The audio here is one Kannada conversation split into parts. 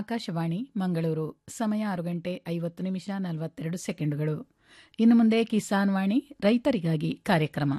ಆಕಾಶವಾಣಿ ಮಂಗಳೂರು ಸಮಯ ಆರು ಗಂಟೆ ಐವತ್ತು ನಿಮಿಷ ನಲವತ್ತೆರಡು ಸೆಕೆಂಡುಗಳು ಇನ್ನು ಮುಂದೆ ಕಿಸಾನ್ ವಾಣಿ ರೈತರಿಗಾಗಿ ಕಾರ್ಯಕ್ರಮ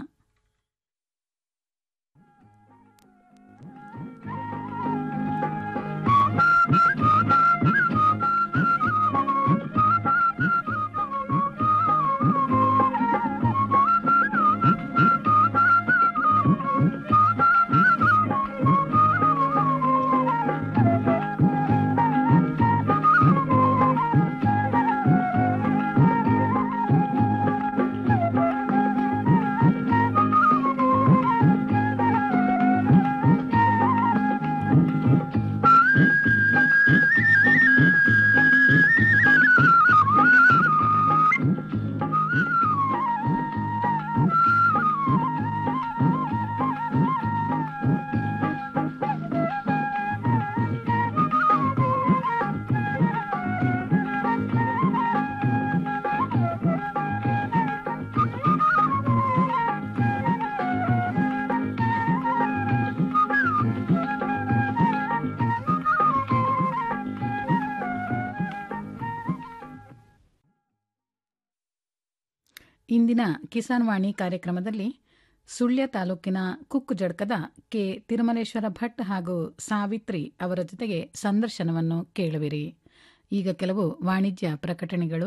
ಇಂದಿನ ಕಿಸಾನ್ ವಾಣಿ ಕಾರ್ಯಕ್ರಮದಲ್ಲಿ ಸುಳ್ಯ ತಾಲೂಕಿನ ಕುಕ್ಕು ಜಡ್ಕದ ಕೆ ತಿರುಮಲೇಶ್ವರ ಭಟ್ ಹಾಗೂ ಸಾವಿತ್ರಿ ಅವರ ಜೊತೆಗೆ ಸಂದರ್ಶನವನ್ನು ಕೇಳುವಿರಿ ಈಗ ಕೆಲವು ವಾಣಿಜ್ಯ ಪ್ರಕಟಣೆಗಳು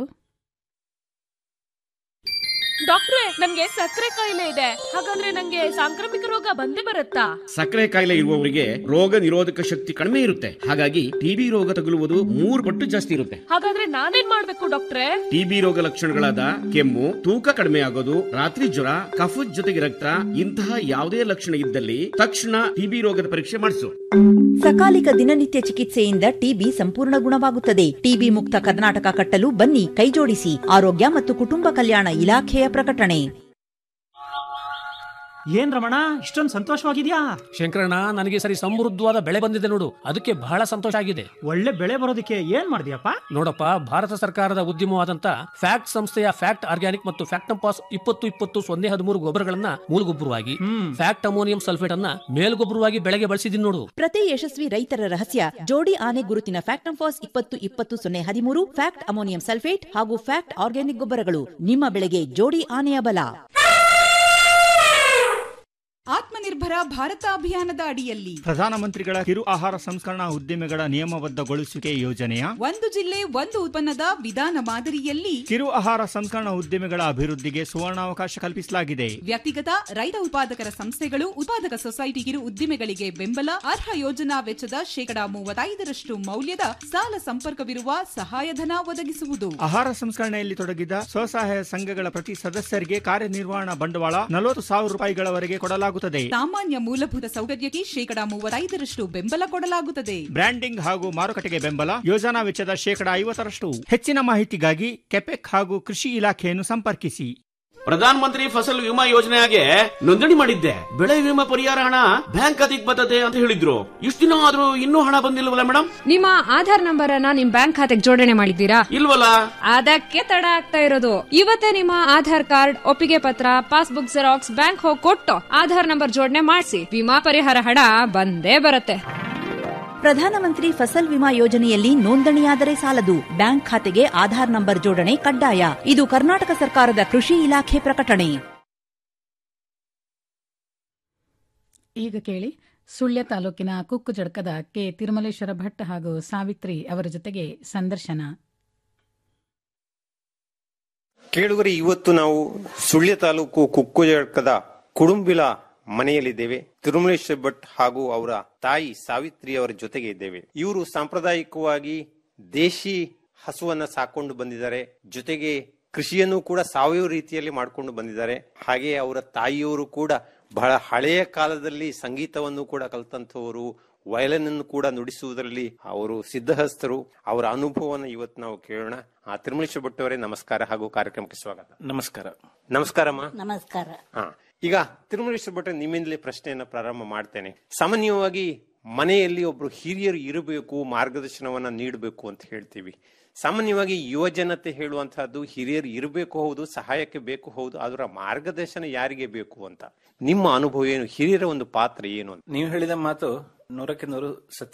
ಡಾಕ್ಟ್ರೆ ನನ್ಗೆ ಸಕ್ಕರೆ ಕಾಯಿಲೆ ಇದೆ ಹಾಗಂದ್ರೆ ನಂಗೆ ಸಾಂಕ್ರಾಮಿಕ ರೋಗ ಬಂದೇ ಬರುತ್ತಾ ಸಕ್ಕರೆ ಕಾಯಿಲೆ ಇರುವವರಿಗೆ ರೋಗ ನಿರೋಧಕ ಶಕ್ತಿ ಕಡಿಮೆ ಇರುತ್ತೆ ಹಾಗಾಗಿ ಟಿಬಿ ರೋಗ ತಗುಲುವುದು ಮೂರು ಪಟ್ಟು ಜಾಸ್ತಿ ಇರುತ್ತೆ ಹಾಗಾದ್ರೆ ನಾನೇನ್ ಮಾಡ್ಬೇಕು ಡಾಕ್ಟ್ರೆ ಟಿಬಿ ರೋಗ ಲಕ್ಷಣಗಳಾದ ಕೆಮ್ಮು ತೂಕ ಕಡಿಮೆ ಆಗೋದು ರಾತ್ರಿ ಜ್ವರ ಕಫದ ಜೊತೆಗೆ ರಕ್ತ ಇಂತಹ ಯಾವುದೇ ಲಕ್ಷಣ ಇದ್ದಲ್ಲಿ ತಕ್ಷಣ ಟಿಬಿ ರೋಗದ ಪರೀಕ್ಷೆ ಮಾಡಿಸು ಸಕಾಲಿಕ ದಿನನಿತ್ಯ ಚಿಕಿತ್ಸೆಯಿಂದ ಟಿಬಿ ಸಂಪೂರ್ಣ ಗುಣವಾಗುತ್ತದೆ ಟಿಬಿ ಮುಕ್ತ ಕರ್ನಾಟಕ ಕಟ್ಟಲು ಬನ್ನಿ ಕೈಜೋಡಿಸಿ ಆರೋಗ್ಯ ಮತ್ತು ಕುಟುಂಬ ಕಲ್ಯಾಣ ಇಲಾಖೆಯ ಪ್ರಕಟಣೆ ಏನ್ ರಮಣ ಇಷ್ಟೊಂದು ಸಂತೋಷವಾಗಿದ್ಯಾ ಶಂಕರಣ್ಣ ನನಗೆ ಸರಿ ಸಮೃದ್ಧವಾದ ಬೆಳೆ ಬಂದಿದೆ ನೋಡು ಅದಕ್ಕೆ ಬಹಳ ಸಂತೋಷ ಆಗಿದೆ ಒಳ್ಳೆ ಬೆಳೆ ಬರೋದಕ್ಕೆ ಏನ್ ಮಾಡಿದ್ಯಪ್ಪ ನೋಡಪ್ಪ ಭಾರತ ಸರ್ಕಾರದ ಉದ್ಯಮವಾದಂತ ಫ್ಯಾಕ್ಟ್ ಸಂಸ್ಥೆಯ ಫ್ಯಾಕ್ಟ್ ಆರ್ಗ್ಯಾನಿಕ್ ಮತ್ತು ಫ್ಯಾಕ್ಟಂಪಾಸ್ ಇಪ್ಪತ್ತು ಇಪ್ಪತ್ತು ಸೊನ್ನೆ ಹದಿಮೂರು ಗೊಬ್ಬರಗಳನ್ನ ಮೂಲಗೊಬ್ಬರವಾಗಿ ಹ್ಮ್ ಫ್ಯಾಕ್ಟ್ ಅಮೋನಿಯಂ ಸಲ್ಫೇಟ್ ಅನ್ನ ಮೇಲ್ಗೊಬ್ಬರವಾಗಿ ಬೆಳೆಗೆ ಬಳಸಿದೀನಿ ನೋಡು ಪ್ರತಿ ಯಶಸ್ವಿ ರೈತರ ರಹಸ್ಯ ಜೋಡಿ ಆನೆ ಗುರುತಿನ ಫ್ಯಾಕ್ಟಂಫಾಸ್ ಇಪ್ಪತ್ತು ಇಪ್ಪತ್ತು ಸೊನ್ನೆ ಹದಿಮೂರು ಫ್ಯಾಕ್ಟ್ ಅಮೋನಿಯಂ ಸಲ್ಫೇಟ್ ಹಾಗೂ ಫ್ಯಾಕ್ಟ್ ಆರ್ಗ್ಯಾನಿಕ್ ಗೊಬ್ಬರಗಳು ನಿಮ್ಮ ಬೆಳೆಗೆ ಜೋಡಿ ಆನೆಯ ಬಲ ಆತ್ಮನಿರ್ಭರ ಭಾರತ ಅಭಿಯಾನದ ಅಡಿಯಲ್ಲಿ ಪ್ರಧಾನಮಂತ್ರಿಗಳ ಕಿರು ಆಹಾರ ಸಂಸ್ಕರಣಾ ಉದ್ದಿಮೆಗಳ ನಿಯಮಬದ್ಧಗೊಳಿಸುವಿಕೆ ಯೋಜನೆಯ ಒಂದು ಜಿಲ್ಲೆ ಒಂದು ಉತ್ಪನ್ನದ ವಿಧಾನ ಮಾದರಿಯಲ್ಲಿ ಕಿರು ಆಹಾರ ಸಂಸ್ಕರಣಾ ಉದ್ದಿಮೆಗಳ ಅಭಿವೃದ್ಧಿಗೆ ಸುವರ್ಣಾವಕಾಶ ಕಲ್ಪಿಸಲಾಗಿದೆ ವ್ಯಕ್ತಿಗತ ರೈತ ಉತ್ಪಾದಕರ ಸಂಸ್ಥೆಗಳು ಉತ್ಪಾದಕ ಸೊಸೈಟಿ ಕಿರು ಉದ್ದಿಮೆಗಳಿಗೆ ಬೆಂಬಲ ಅರ್ಹ ಯೋಜನಾ ವೆಚ್ಚದ ಶೇಕಡಾ ಮೂವತ್ತೈದರಷ್ಟು ಮೌಲ್ಯದ ಸಾಲ ಸಂಪರ್ಕವಿರುವ ಸಹಾಯಧನ ಒದಗಿಸುವುದು ಆಹಾರ ಸಂಸ್ಕರಣೆಯಲ್ಲಿ ತೊಡಗಿದ ಸ್ವಸಹಾಯ ಸಂಘಗಳ ಪ್ರತಿ ಸದಸ್ಯರಿಗೆ ಕಾರ್ಯನಿರ್ವಹಣಾ ಬಂಡವಾಳ ನಲವತ್ತು ಸಾವಿರ ರೂಪಾಯಿಗಳವರೆಗೆ ಕೊಡಲಾಗುತ್ತದೆ ಸಾಮಾನ್ಯ ಮೂಲಭೂತ ಸೌಕರ್ಯಕ್ಕೆ ಶೇಕಡಾ ಮೂವತ್ತೈದರಷ್ಟು ಬೆಂಬಲ ಕೊಡಲಾಗುತ್ತದೆ ಬ್ರ್ಯಾಂಡಿಂಗ್ ಹಾಗೂ ಮಾರುಕಟ್ಟೆಗೆ ಬೆಂಬಲ ಯೋಜನಾ ವೆಚ್ಚದ ಶೇಕಡಾ ಐವತ್ತರಷ್ಟು ಹೆಚ್ಚಿನ ಮಾಹಿತಿಗಾಗಿ ಕೆಪೆಕ್ ಹಾಗೂ ಕೃಷಿ ಇಲಾಖೆಯನ್ನು ಸಂಪರ್ಕಿಸಿ ಪ್ರಧಾನ ಮಂತ್ರಿ ಫಸಲ್ ವಿಮಾ ಯೋಜನೆಗೆ ನೋಂದಣಿ ಮಾಡಿದ್ದೆ ಬೆಳೆ ವಿಮಾ ಪರಿಹಾರ ಹಣ ಬ್ಯಾಂಕ್ ಖಾತೆಗೆ ಬರ್ತದೆ ಅಂತ ಹೇಳಿದ್ರು ಇಷ್ಟು ದಿನ ಆದ್ರೂ ಇನ್ನೂ ಹಣ ಬಂದಿಲ್ವಲ್ಲ ಮೇಡಮ್ ನಿಮ್ಮ ಆಧಾರ್ ನಂಬರ್ ಅನ್ನ ನಿಮ್ ಬ್ಯಾಂಕ್ ಖಾತೆಗೆ ಜೋಡಣೆ ಮಾಡಿದ್ದೀರಾ ಇಲ್ವಲ್ಲ ಅದಕ್ಕೆ ತಡ ಆಗ್ತಾ ಇರೋದು ಇವತ್ತೇ ನಿಮ್ಮ ಆಧಾರ್ ಕಾರ್ಡ್ ಒಪ್ಪಿಗೆ ಪತ್ರ ಪಾಸ್ಬುಕ್ ಜೆರಾಕ್ಸ್ ಬ್ಯಾಂಕ್ ಹೋಗಿ ಕೊಟ್ಟು ಆಧಾರ್ ನಂಬರ್ ಜೋಡಣೆ ಮಾಡಿಸಿ ವಿಮಾ ಪರಿಹಾರ ಹಣ ಬಂದೇ ಬರುತ್ತೆ ಪ್ರಧಾನಮಂತ್ರಿ ಫಸಲ್ ವಿಮಾ ಯೋಜನೆಯಲ್ಲಿ ನೋಂದಣಿಯಾದರೆ ಸಾಲದು ಬ್ಯಾಂಕ್ ಖಾತೆಗೆ ಆಧಾರ್ ನಂಬರ್ ಜೋಡಣೆ ಕಡ್ಡಾಯ ಇದು ಕರ್ನಾಟಕ ಸರ್ಕಾರದ ಕೃಷಿ ಇಲಾಖೆ ಪ್ರಕಟಣೆ ಈಗ ಕೇಳಿ ಸುಳ್ಯ ತಾಲೂಕಿನ ಕುಕ್ಕು ಜಡ್ಕದ ಕೆ ತಿರುಮಲೇಶ್ವರ ಭಟ್ ಹಾಗೂ ಸಾವಿತ್ರಿ ಅವರ ಜೊತೆಗೆ ಸಂದರ್ಶನ ಕೇಳುಗರೆ ಇವತ್ತು ನಾವು ಸುಳ್ಯ ತಾಲೂಕು ಕುಕ್ಕುಜಡ್ಕದ ಕುಡುಂಬಿಲ ಮನೆಯಲ್ಲಿದ್ದೇವೆ ತಿರುಮಲೇಶ್ವರ ಭಟ್ ಹಾಗೂ ಅವರ ತಾಯಿ ಸಾವಿತ್ರಿ ಅವರ ಜೊತೆಗೆ ಇದ್ದೇವೆ ಇವರು ಸಾಂಪ್ರದಾಯಿಕವಾಗಿ ದೇಶಿ ಹಸುವನ್ನ ಸಾಕೊಂಡು ಬಂದಿದ್ದಾರೆ ಜೊತೆಗೆ ಕೃಷಿಯನ್ನು ಕೂಡ ಸಾವಯವ ರೀತಿಯಲ್ಲಿ ಮಾಡಿಕೊಂಡು ಬಂದಿದ್ದಾರೆ ಹಾಗೆ ಅವರ ತಾಯಿಯವರು ಕೂಡ ಬಹಳ ಹಳೆಯ ಕಾಲದಲ್ಲಿ ಸಂಗೀತವನ್ನು ಕೂಡ ಕಲಿತಂಥವರು ವಯಲನ್ ಅನ್ನು ಕೂಡ ನುಡಿಸುವುದರಲ್ಲಿ ಅವರು ಸಿದ್ಧಹಸ್ತರು ಅವರ ಅನುಭವವನ್ನು ಇವತ್ತು ನಾವು ಕೇಳೋಣ ಆ ತಿರುಮಲೇಶ್ವರ ಭಟ್ ಅವರೇ ನಮಸ್ಕಾರ ಹಾಗೂ ಕಾರ್ಯಕ್ರಮಕ್ಕೆ ಸ್ವಾಗತ ನಮಸ್ಕಾರ ನಮಸ್ಕಾರಮ್ಮ ನಮಸ್ಕಾರ ಹಾ ಈಗ ತಿರುಮಲೇಶ್ವರ ಭಟ್ ನಿಮ್ಮಿಂದಲೇ ಪ್ರಶ್ನೆಯನ್ನ ಪ್ರಾರಂಭ ಮಾಡ್ತೇನೆ ಸಾಮಾನ್ಯವಾಗಿ ಮನೆಯಲ್ಲಿ ಒಬ್ರು ಹಿರಿಯರು ಇರಬೇಕು ಮಾರ್ಗದರ್ಶನವನ್ನ ನೀಡಬೇಕು ಅಂತ ಹೇಳ್ತೀವಿ ಸಾಮಾನ್ಯವಾಗಿ ಯುವ ಜನತೆ ಹೇಳುವಂತಹದ್ದು ಹಿರಿಯರು ಇರಬೇಕು ಹೌದು ಸಹಾಯಕ್ಕೆ ಬೇಕು ಹೌದು ಅದರ ಮಾರ್ಗದರ್ಶನ ಯಾರಿಗೆ ಬೇಕು ಅಂತ ನಿಮ್ಮ ಅನುಭವ ಏನು ಹಿರಿಯರ ಒಂದು ಪಾತ್ರ ಏನು ಅಂತ ನೀವು ಹೇಳಿದ ಮಾತು ನೂರಕ್ಕೆ ನೂರು ಸತ್ಯ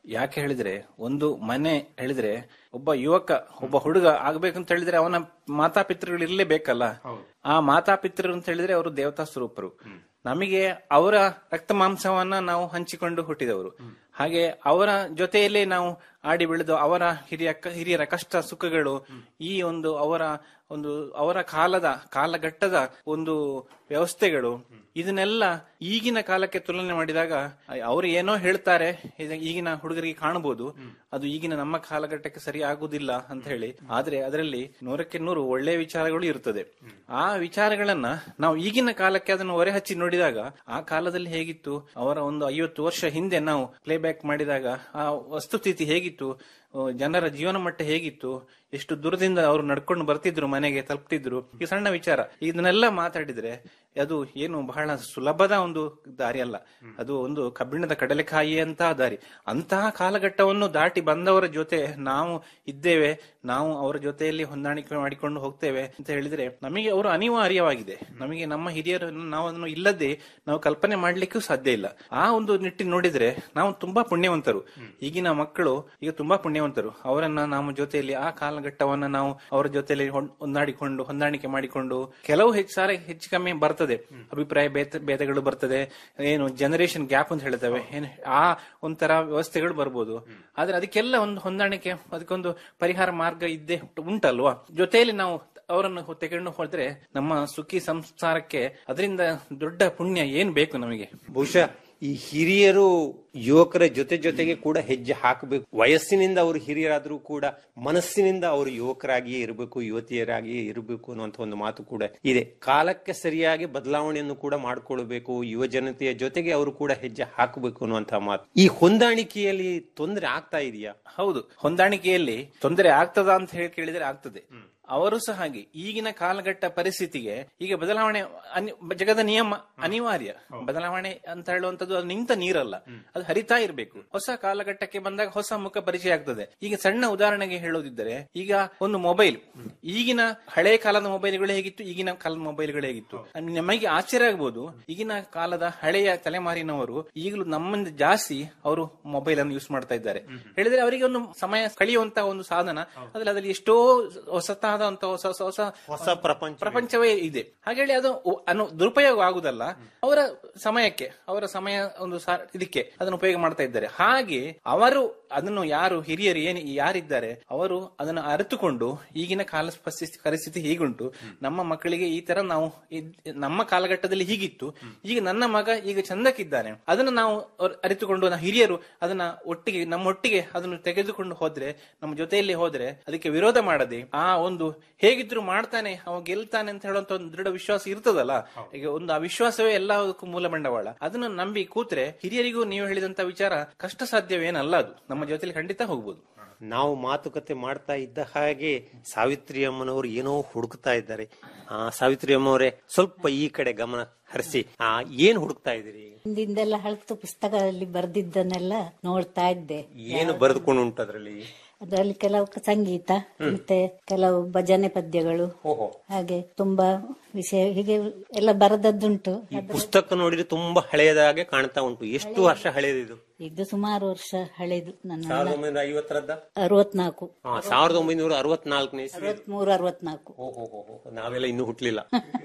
ಯಾಕೆ ಹೇಳಿದ್ರೆ ಒಂದು ಮನೆ ಹೇಳಿದ್ರೆ ಒಬ್ಬ ಯುವಕ ಒಬ್ಬ ಹುಡುಗ ಆಗ್ಬೇಕು ಅಂತ ಹೇಳಿದ್ರೆ ಅವನ ಮಾತಾಪಿತೃಗಳು ಇರ್ಲೇಬೇಕಲ್ಲ ಆ ಮಾತಾಪಿತೃರು ಅಂತ ಹೇಳಿದ್ರೆ ಅವರು ದೇವತಾ ಸ್ವರೂಪರು ನಮಗೆ ಅವರ ರಕ್ತ ಮಾಂಸವನ್ನ ನಾವು ಹಂಚಿಕೊಂಡು ಹುಟ್ಟಿದವರು ಹಾಗೆ ಅವರ ಜೊತೆಯಲ್ಲೇ ನಾವು ಆಡಿ ಬೆಳೆದು ಅವರ ಹಿರಿಯ ಹಿರಿಯರ ಕಷ್ಟ ಸುಖಗಳು ಈ ಒಂದು ಅವರ ಒಂದು ಅವರ ಕಾಲದ ಕಾಲಘಟ್ಟದ ಒಂದು ವ್ಯವಸ್ಥೆಗಳು ಇದನ್ನೆಲ್ಲ ಈಗಿನ ಕಾಲಕ್ಕೆ ತುಲನೆ ಮಾಡಿದಾಗ ಅವರು ಏನೋ ಹೇಳ್ತಾರೆ ಇದು ಈಗಿನ ಹುಡುಗರಿಗೆ ಕಾಣಬಹುದು ಅದು ಈಗಿನ ನಮ್ಮ ಕಾಲಘಟ್ಟಕ್ಕೆ ಸರಿ ಆಗುದಿಲ್ಲ ಅಂತ ಹೇಳಿ ಆದ್ರೆ ಅದರಲ್ಲಿ ನೂರಕ್ಕೆ ನೂರು ಒಳ್ಳೆಯ ವಿಚಾರಗಳು ಇರುತ್ತದೆ ಆ ವಿಚಾರಗಳನ್ನ ನಾವು ಈಗಿನ ಕಾಲಕ್ಕೆ ಅದನ್ನು ಹೊರೆ ಹಚ್ಚಿ ನೋಡಿದಾಗ ಆ ಕಾಲದಲ್ಲಿ ಹೇಗಿತ್ತು ಅವರ ಒಂದು ಐವತ್ತು ವರ್ಷ ಹಿಂದೆ ನಾವು ಪ್ಲೇಬ್ಯಾಕ್ ಮಾಡಿದಾಗ ಆ ವಸ್ತುಸ್ಥಿತಿ ಹೇಗಿತ್ತು ಆ, ಜನರ ಜೀವನ ಮಟ್ಟ ಹೇಗಿತ್ತು ಎಷ್ಟು ದೂರದಿಂದ ಅವರು ನಡ್ಕೊಂಡು ಬರ್ತಿದ್ರು ಮನೆಗೆ ತಲುಪ್ತಿದ್ರು ಈ ಸಣ್ಣ ವಿಚಾರ ಇದನ್ನೆಲ್ಲ ಮಾತಾಡಿದ್ರೆ ಅದು ಏನು ಬಹಳ ಸುಲಭದ ಒಂದು ದಾರಿ ಅಲ್ಲ ಅದು ಒಂದು ಕಬ್ಬಿಣದ ಕಡಲೆಕಾಯಿ ಅಂತಹ ದಾರಿ ಅಂತಹ ಕಾಲಘಟ್ಟವನ್ನು ದಾಟಿ ಬಂದವರ ಜೊತೆ ನಾವು ಇದ್ದೇವೆ ನಾವು ಅವರ ಜೊತೆಯಲ್ಲಿ ಹೊಂದಾಣಿಕೆ ಮಾಡಿಕೊಂಡು ಹೋಗ್ತೇವೆ ಅಂತ ಹೇಳಿದ್ರೆ ನಮಗೆ ಅವರು ಅನಿವಾರ್ಯವಾಗಿದೆ ನಮಗೆ ನಮ್ಮ ಹಿರಿಯರನ್ನು ನಾವು ಅದನ್ನು ಇಲ್ಲದೆ ನಾವು ಕಲ್ಪನೆ ಮಾಡ್ಲಿಕ್ಕೂ ಸಾಧ್ಯ ಇಲ್ಲ ಆ ಒಂದು ನಿಟ್ಟಿನ ನೋಡಿದ್ರೆ ನಾವು ತುಂಬಾ ಪುಣ್ಯವಂತರು ಈಗಿನ ಮಕ್ಕಳು ಈಗ ತುಂಬಾ ಪುಣ್ಯವಂತರು ಅವರನ್ನ ನಮ್ಮ ಜೊತೆಯಲ್ಲಿ ಆ ಕಾಲಘಟ್ಟವನ್ನ ನಾವು ಅವರ ಜೊತೆಯಲ್ಲಿ ಹೊಂ- ಹೊಂದಾಡಿಕೊಂಡು ಹೊಂದಾಣಿಕೆ ಮಾಡಿಕೊಂಡು ಕೆಲವು ಹೆಚ್ಚು ಸಾರಿ ಹೆಚ್ಚು ಕಮ್ಮಿ ಬರ್ತದೆ ಅಭಿಪ್ರಾಯ ಭೇದ ಭೇದಗಳು ಬರ್ತದೆ ಏನು ಜನರೇಷನ್ ಗ್ಯಾಪ್ ಅಂತ ಹೇಳ್ತೇವೆ ಏನು ಆ ಒಂಥರ ವ್ಯವಸ್ಥೆಗಳು ಬರ್ಬೋದು ಆದ್ರೆ ಅದಕ್ಕೆಲ್ಲ ಒಂದು ಹೊಂದಾಣಿಕೆ ಅದಕ್ಕೊಂದು ಪರಿಹಾರ ಮಾರ್ಗ ಇದ್ದೇ ಉಂಟಲ್ವಾ ಜೊತೆಯಲ್ಲಿ ನಾವು ಅವರನ್ನು ತೆಗೆದು ಹೋದ್ರೆ ನಮ್ಮ ಸುಖಿ ಸಂಸಾರಕ್ಕೆ ಅದರಿಂದ ದೊಡ್ಡ ಪುಣ್ಯ ಏನ್ ಬೇಕು ನಮಗೆ ಬಹುಶಃ ಈ ಹಿರಿಯರು ಯುವಕರ ಜೊತೆ ಜೊತೆಗೆ ಕೂಡ ಹೆಜ್ಜೆ ಹಾಕಬೇಕು ವಯಸ್ಸಿನಿಂದ ಅವರು ಹಿರಿಯರಾದ್ರೂ ಕೂಡ ಮನಸ್ಸಿನಿಂದ ಅವರು ಯುವಕರಾಗಿಯೇ ಇರಬೇಕು ಯುವತಿಯರಾಗಿಯೇ ಇರಬೇಕು ಅನ್ನುವಂಥ ಒಂದು ಮಾತು ಕೂಡ ಇದೆ ಕಾಲಕ್ಕೆ ಸರಿಯಾಗಿ ಬದಲಾವಣೆಯನ್ನು ಕೂಡ ಮಾಡ್ಕೊಳ್ಬೇಕು ಯುವ ಜನತೆಯ ಜೊತೆಗೆ ಅವರು ಕೂಡ ಹೆಜ್ಜೆ ಹಾಕಬೇಕು ಅನ್ನುವಂಥ ಮಾತು ಈ ಹೊಂದಾಣಿಕೆಯಲ್ಲಿ ತೊಂದರೆ ಆಗ್ತಾ ಇದೆಯಾ ಹೌದು ಹೊಂದಾಣಿಕೆಯಲ್ಲಿ ತೊಂದರೆ ಆಗ್ತದ ಅಂತ ಹೇಳಿ ಕೇಳಿದ್ರೆ ಆಗ್ತದೆ ಅವರು ಸಹ ಹಾಗೆ ಈಗಿನ ಕಾಲಘಟ್ಟ ಪರಿಸ್ಥಿತಿಗೆ ಈಗ ಬದಲಾವಣೆ ಅನಿ- ಜಗದ ನಿಯಮ ಅನಿವಾರ್ಯ ಬದಲಾವಣೆ ಅಂತ ಹೇಳುವಂತದ್ದು ಅದು ನಿಂತ ನೀರಲ್ಲ ಅದು ಹರಿತಾ ಇರಬೇಕು ಹೊಸ ಕಾಲಘಟ್ಟಕ್ಕೆ ಬಂದಾಗ ಹೊಸ ಮುಖ ಪರಿಚಯ ಆಗ್ತದೆ ಈಗ ಸಣ್ಣ ಉದಾಹರಣೆಗೆ ಹೇಳೋದಿದ್ದರೆ ಈಗ ಒಂದು ಮೊಬೈಲ್ ಈಗಿನ ಹಳೆ ಕಾಲದ ಮೊಬೈಲ್ಗಳು ಹೇಗಿತ್ತು ಈಗಿನ ಕಾಲದ ಮೊಬೈಲ್ಗಳು ಹೇಗಿತ್ತು ನಮಗೆ ಆಶ್ಚರ್ಯ ಆಗ್ಬೋದು ಈಗಿನ ಕಾಲದ ಹಳೆಯ ತಲೆಮಾರಿನವರು ಈಗಲೂ ನಮ್ಮಿಂದ ಜಾಸ್ತಿ ಅವರು ಮೊಬೈಲ್ ಅನ್ನು ಯೂಸ್ ಮಾಡ್ತಾ ಇದ್ದಾರೆ ಹೇಳಿದ್ರೆ ಅವರಿಗೆ ಒಂದು ಸಮಯ ಕಳೆಯುವಂತ ಒಂದು ಸಾಧನ ಅದ್ರಲ್ಲಿ ಅದ್ರಲ್ಲಿ ಎಷ್ಟೋ ಹೊಸತಾದಂತ ಹೊಸ ಹೊಸ ಹೊಸ ಹೊಸ ಪ್ರಪಂಚ ಪ್ರಪಂಚವೇ ಇದೆ ಹಾಗೇಳಿ ಅದು ಉ- ಅನ್ನು ದುರುಪಯೋಗ ಆಗುದಲ್ಲ ಅವರ ಸಮಯಕ್ಕೆ ಅವರ ಸಮಯ ಒಂದು ಸಾ- ಇದಕ್ಕೆ ಅದನ್ನು ಉಪಯೋಗ ಮಾಡ್ತಾ ಇದ್ದಾರೆ ಹಾಗೆ ಅವರು ಅದನ್ನು ಯಾರು ಹಿರಿಯರು ಏನು ಯಾರಿದ್ದಾರೆ ಅವರು ಅದನ್ನು ಅರಿತುಕೊಂಡು ಈಗಿನ ಕಾಲ ಪರಿಸ್ಥಿತಿ ಪರಿಸ್ಥಿತಿ ಹೀಗುಂಟು ನಮ್ಮ ಮಕ್ಕಳಿಗೆ ಈ ತರ ನಾವು ಇದ್- ನಮ್ಮ ಕಾಲಘಟ್ಟದಲ್ಲಿ ಹೀಗಿತ್ತು ಈಗ ನನ್ನ ಮಗ ಈಗ ಚಂದಕ್ಕಿದ್ದಾನೆ ಅದನ್ನು ನಾವು ಅವ್ರ್ ಅರಿತುಕೊಂಡು ನಾವು ಹಿರಿಯರು ಅದನ್ನ ಒಟ್ಟಿಗೆ ನಮ್ಮೊಟ್ಟಿಗೆ ಅದನ್ನು ತೆಗೆದುಕೊಂಡು ಹೋದ್ರೆ ನಮ್ಮ ಜೊತೆಯಲ್ಲಿ ಹೋದ್ರೆ ಅದಕ್ಕೆ ವಿರೋಧ ಮಾಡದೆ ಆ ಒಂದು ಹೇಗಿದ್ರು ಮಾಡ್ತಾನೆ ಅವ ಗೆಲ್ತಾನೆ ಅಂತ ಹೇಳುವಂತ ಒಂದು ದೃಢ ವಿಶ್ವಾಸ ಇರ್ತದಲ್ಲ ಈಗ ಒಂದು ಆ ವಿಶ್ವಾಸವೇ ಎಲ್ಲದಕ್ಕೂ ಮೂಲ ಬಂಡವಾಳ ಅದನ್ನು ನಂಬಿ ಕೂತ್ರೆ ಹಿರಿಯರಿಗೂ ನೀವು ಹೇಳಿದಂತ ವಿಚಾರ ಕಷ್ಟ ಸಾಧ್ಯವೇನಲ್ಲ ಅದು ನಮ್ಮ ಜೊತೆಲಿ ಖಂಡಿತ ಹೋಗ್ಬೋದು ನಾವು ಮಾತುಕತೆ ಮಾಡ್ತಾ ಇದ್ದ ಹಾಗೆ ಸಾವಿತ್ರಿ ಅಮ್ಮನವರು ಏನೋ ಹುಡುಕ್ತಾ ಇದ್ದಾರೆ ಆ ಸಾವಿತ್ರಿ ಅಮ್ಮವರೇ ಸ್ವಲ್ಪ ಈ ಕಡೆ ಗಮನ ಹರಿಸಿ ಆ ಏನ್ ಹುಡುಕ್ತಾ ಇದ್ದೀರಿ ಹಿಂದಿಂದೆಲ್ಲ ಹಳತು ಪುಸ್ತಕದಲ್ಲಿ ಬರ್ದಿದ್ದನ್ನೆಲ್ಲ ನೋಡ್ತಾ ಇದ್ದೆ ಏನು ಬರೆದುಕೊಂಡು ಉಂಟು ಅದ್ರಲ್ಲಿ ಅದರಲ್ಲಿ ಕೆಲವು ಸಂಗೀತ ಮತ್ತೆ ಕೆಲವು ಭಜನೆ ಪದ್ಯಗಳು ಹಾಗೆ ತುಂಬಾ ವಿಷಯ ಹೀಗೆ ಎಲ್ಲ ಬರೆದದ್ದುಂಟು ಈ ಪುಸ್ತಕ ನೋಡಿದ್ರೆ ತುಂಬಾ ಹಳೆಯದಾಗೆ ಕಾಣ್ತಾ ಉಂಟು ಎಷ್ಟು ವರ್ಷ ಹಳೆಯದಿದು ಇದು ಸುಮಾರು ವರ್ಷ ಹಳೆದು ನನ್ನ ಸಾವಿರದ ಒಂಬೈನೂರ ಐವತ್ತರದ್ದ ಅರವತ್ನಾಲ್ಕು ಹಾ ಸಾವಿರದ ಒಂಬೈನೂರ ಅರವತ್ನಾಲ್ಕನೇ ಇಸ್ವಿ ಅರವತ್ಮೂರು ಅರವತ್ನಾಲ್ಕು ನಾವೆಲ್ಲ ಇನ್ನೂ ಹುಟ್ಲಿಲ್ಲ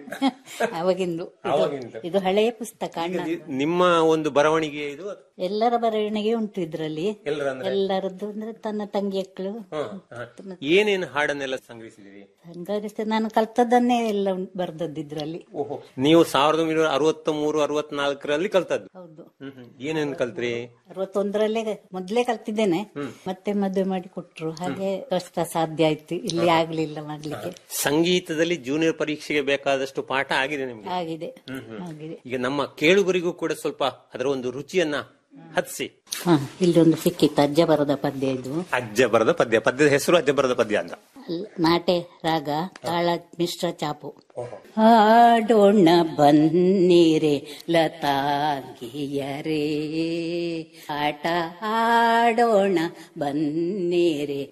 ಅವಾಗಿಂದು ಇದು- ಆವಾಗಿಂದು. ಇದು ಹಳೆಯ ಪುಸ್ತಕ ಅಣ್ಣ ನಿಮ್ಮ ಒಂದು ಬರವಣಿಗೆ ಇದು ಎಲ್ಲರ ಬರವಣಿಗೆ ಉಂಟು ಇದ್ರಲ್ಲಿ ಎಲ್ಲರಂದ್ರೆ? ಎಲ್ಲರದ್ದು ಅಂದ್ರೆ ತನ್ನ ತಂಗಿಯಕ್ಕಳು ಹಾ, ಹಾ. ಏನೇನು ಹಾಡನ್ನೆಲ್ಲ ಸಂಗ್ರಹಿಸಿದಿರಿ ಹಂಗಾರಿಸಿ ನಾನು ಕಲ್ತದ್ದನ್ನೇ ಎಲ್ಲ ಉಂಟು ಬರ್ದದ್ದು ಇದ್ರಲ್ಲಿ ಓಹೋ ನೀವು ಸಾವಿರದ ಒಂಬೈನೂರ ಅರವತ್ತ ಮೂರು ಅರವತ್ನಾಲ್ಕರಲ್ಲಿ ಕಲ್ತದ್ದು ಹೌದು ಹ್ಮ್ ಹ್ಮ್. ಏನೇನ್ ಕಲ್ತ್ರಿ ಅರವತ್ತೊಂದರಲ್ಲೇ ಮೊದ್ಲೇ ಕಲ್ತಿದ್ದೇನೆ ಮತ್ತೆ ಮದುವೆ ಮಾಡಿ ಕೊಟ್ರು ಹಾಗೆ ಕಷ್ಟ ಸಾಧ್ಯ ಆಯ್ತು ಇಲ್ಲಿ ಆಗ್ಲಿಲ್ಲ ಮಾಡ್ಲಿಕ್ಕೆ ಸಂಗೀತದಲ್ಲಿ ಜೂನಿಯರ್ ಪರೀಕ್ಷೆಗೆ ಬೇಕಾದಷ್ಟು ಪಾಠ ಆಗಿದೆ ನಿಮ್ಗೆ ಆಗಿದೆ ಹ್ಮ್ ಹ್ಮ್. ಆಗಿದೆ ಈಗ ನಮ್ಮ ಕೇಳುಗರಿಗೂ ಕೂಡ ಸ್ವಲ್ಪ ಅದರ ಒಂದು ರುಚಿಯನ್ನ ಹತ್ಸಿ ಹ ಇಲ್ಲಿ ಒಂದು ಸಿಕ್ಕಿತ್ತು ಅಜ್ಜ ಬರದ ಪದ್ಯ ಇದು ಅಜ್ಜ ಬರದ ಪದ್ಯ ಪದ್ಯದ ಹೆಸರು ಅಜ್ಜ ಬರದ ಪದ್ಯ ಅಂತ ಅಲ್ಲ, ನಾಟೆ ರಾಗ ತಾಳ ಮಿಶ್ರ ಚಾಪು ಹಾಡೋಣ ಬನ್ನಿರೆ ಲತಾಂಗಿಯರೇ ಆಟ ಆಡೋಣ ಬನ್ನಿರೆ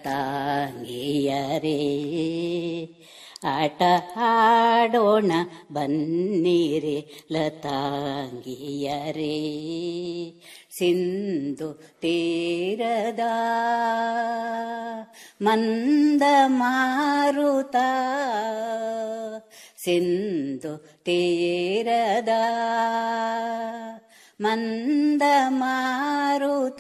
ಲತಾಂಗಿಯರೇ ಆಟ ಆಡೋಣ ಬನ್ನಿರೆ ಲತಾಂಗಿಯರೇ ಸಿಂಧು ತೀರದ ಮಂದ ಮಾರುತ ಸಿಂಧು ತೀರದ ಮಂದ ಮಾರುತ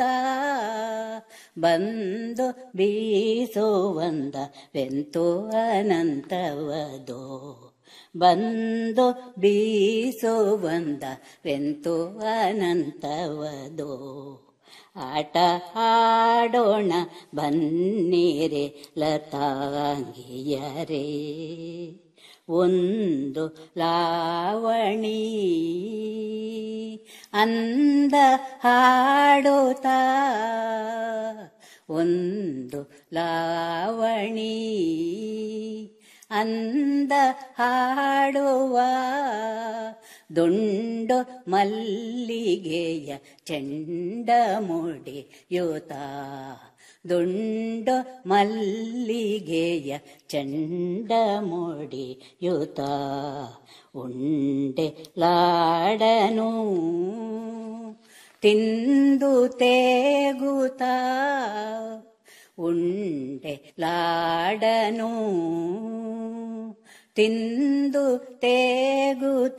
ಬಂದು ಬೀಸುವಂದ ವೆಂತು ಅನಂತವದೋ ಬಂದು ಬೀಸುವಂದ ವೆಂತು ಅನಂತವದೋ ಆಟ ಆಡೋಣ ಬನ್ನಿರೆ ಲತಾಂಗಿಯರೇ ಒಂದು ಲಾವಣಿ ಅಂದ ಹಾಡುತ್ತಾ ಒಂದು ಲಾವಣಿ ಅಂದ ಹಾಡುವ ದುಂಡು ಮಲ್ಲಿಗೆಯ ಚೆಂಡ ಮುಡಿಯುತ ದುಂಡು ಮಲ್ಲಿಗೆಯ ಚಂಡ ಮುಡಿಯುತ ಉಂಡೆ ಲಾಡನು ತಿಂದು ತೇಗುತ ಉಂಡೆ ಲಾಡನು ತಿಂದು ತೇಗುತ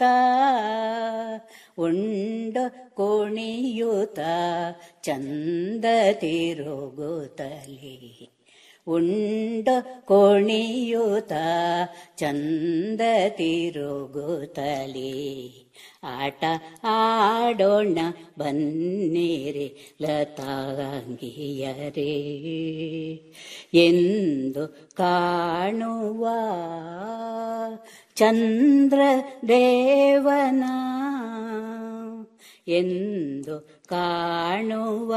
ಉಂಡು ಕುಣಿಯುತ ಚಂದ ತಿರುಗುತ್ತಲಿ ಉಂಡು ಕೋಣಿಯುತ ಚಂದ ತಿರುಗುತ್ತಲಿ ಆಟ ಆಡೋಣ ಬನ್ನಿರಿ ಲತಾಂಗಿಯರೇ ಎಂದು ಕಾಣುವ ಚಂದ್ರ ದೇವನ ಎಂದು ಕಾಣುವ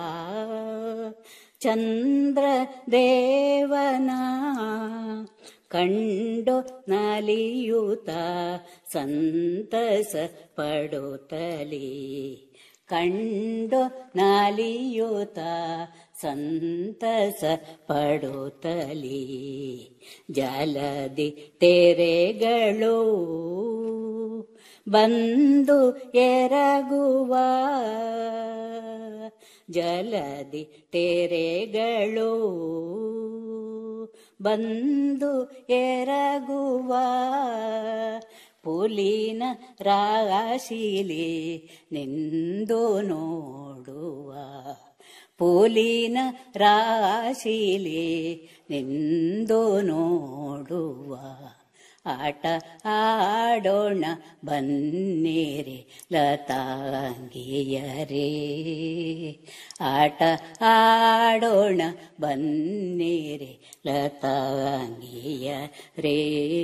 ಚಂದ್ರ ದೇವನ ಕಂಡು ನಲಿಯುತ ಸಂತಸ ಪಡುತ್ತಲಿ ಕಂಡು ನಲಿಯುತ ಸಂತಸ ಪಡುತ್ತಲಿ ಜಲದಿ ತೆರೆಗಳು ಬಂದು ಎರಗುವ ಜಲದಿ ತೆರೆಗಳು ಬಂದು ಎರಗುವ ಪುಲಿನ ರಾಶಿಲಿ ನಿಂದು ನೋಡುವ ಪುಲಿನ ರಾಶಿಲಿ ನಿಂದು ನೋಡುವ ಆಟ ಆಡೋಣ ಬನ್ನಿರಿ ಲತಾಂಗಿಯರೇ ಆಟ ಆಡೋಣ ಬನ್ನಿರಿ ಲತಾಂಗಿಯರೇ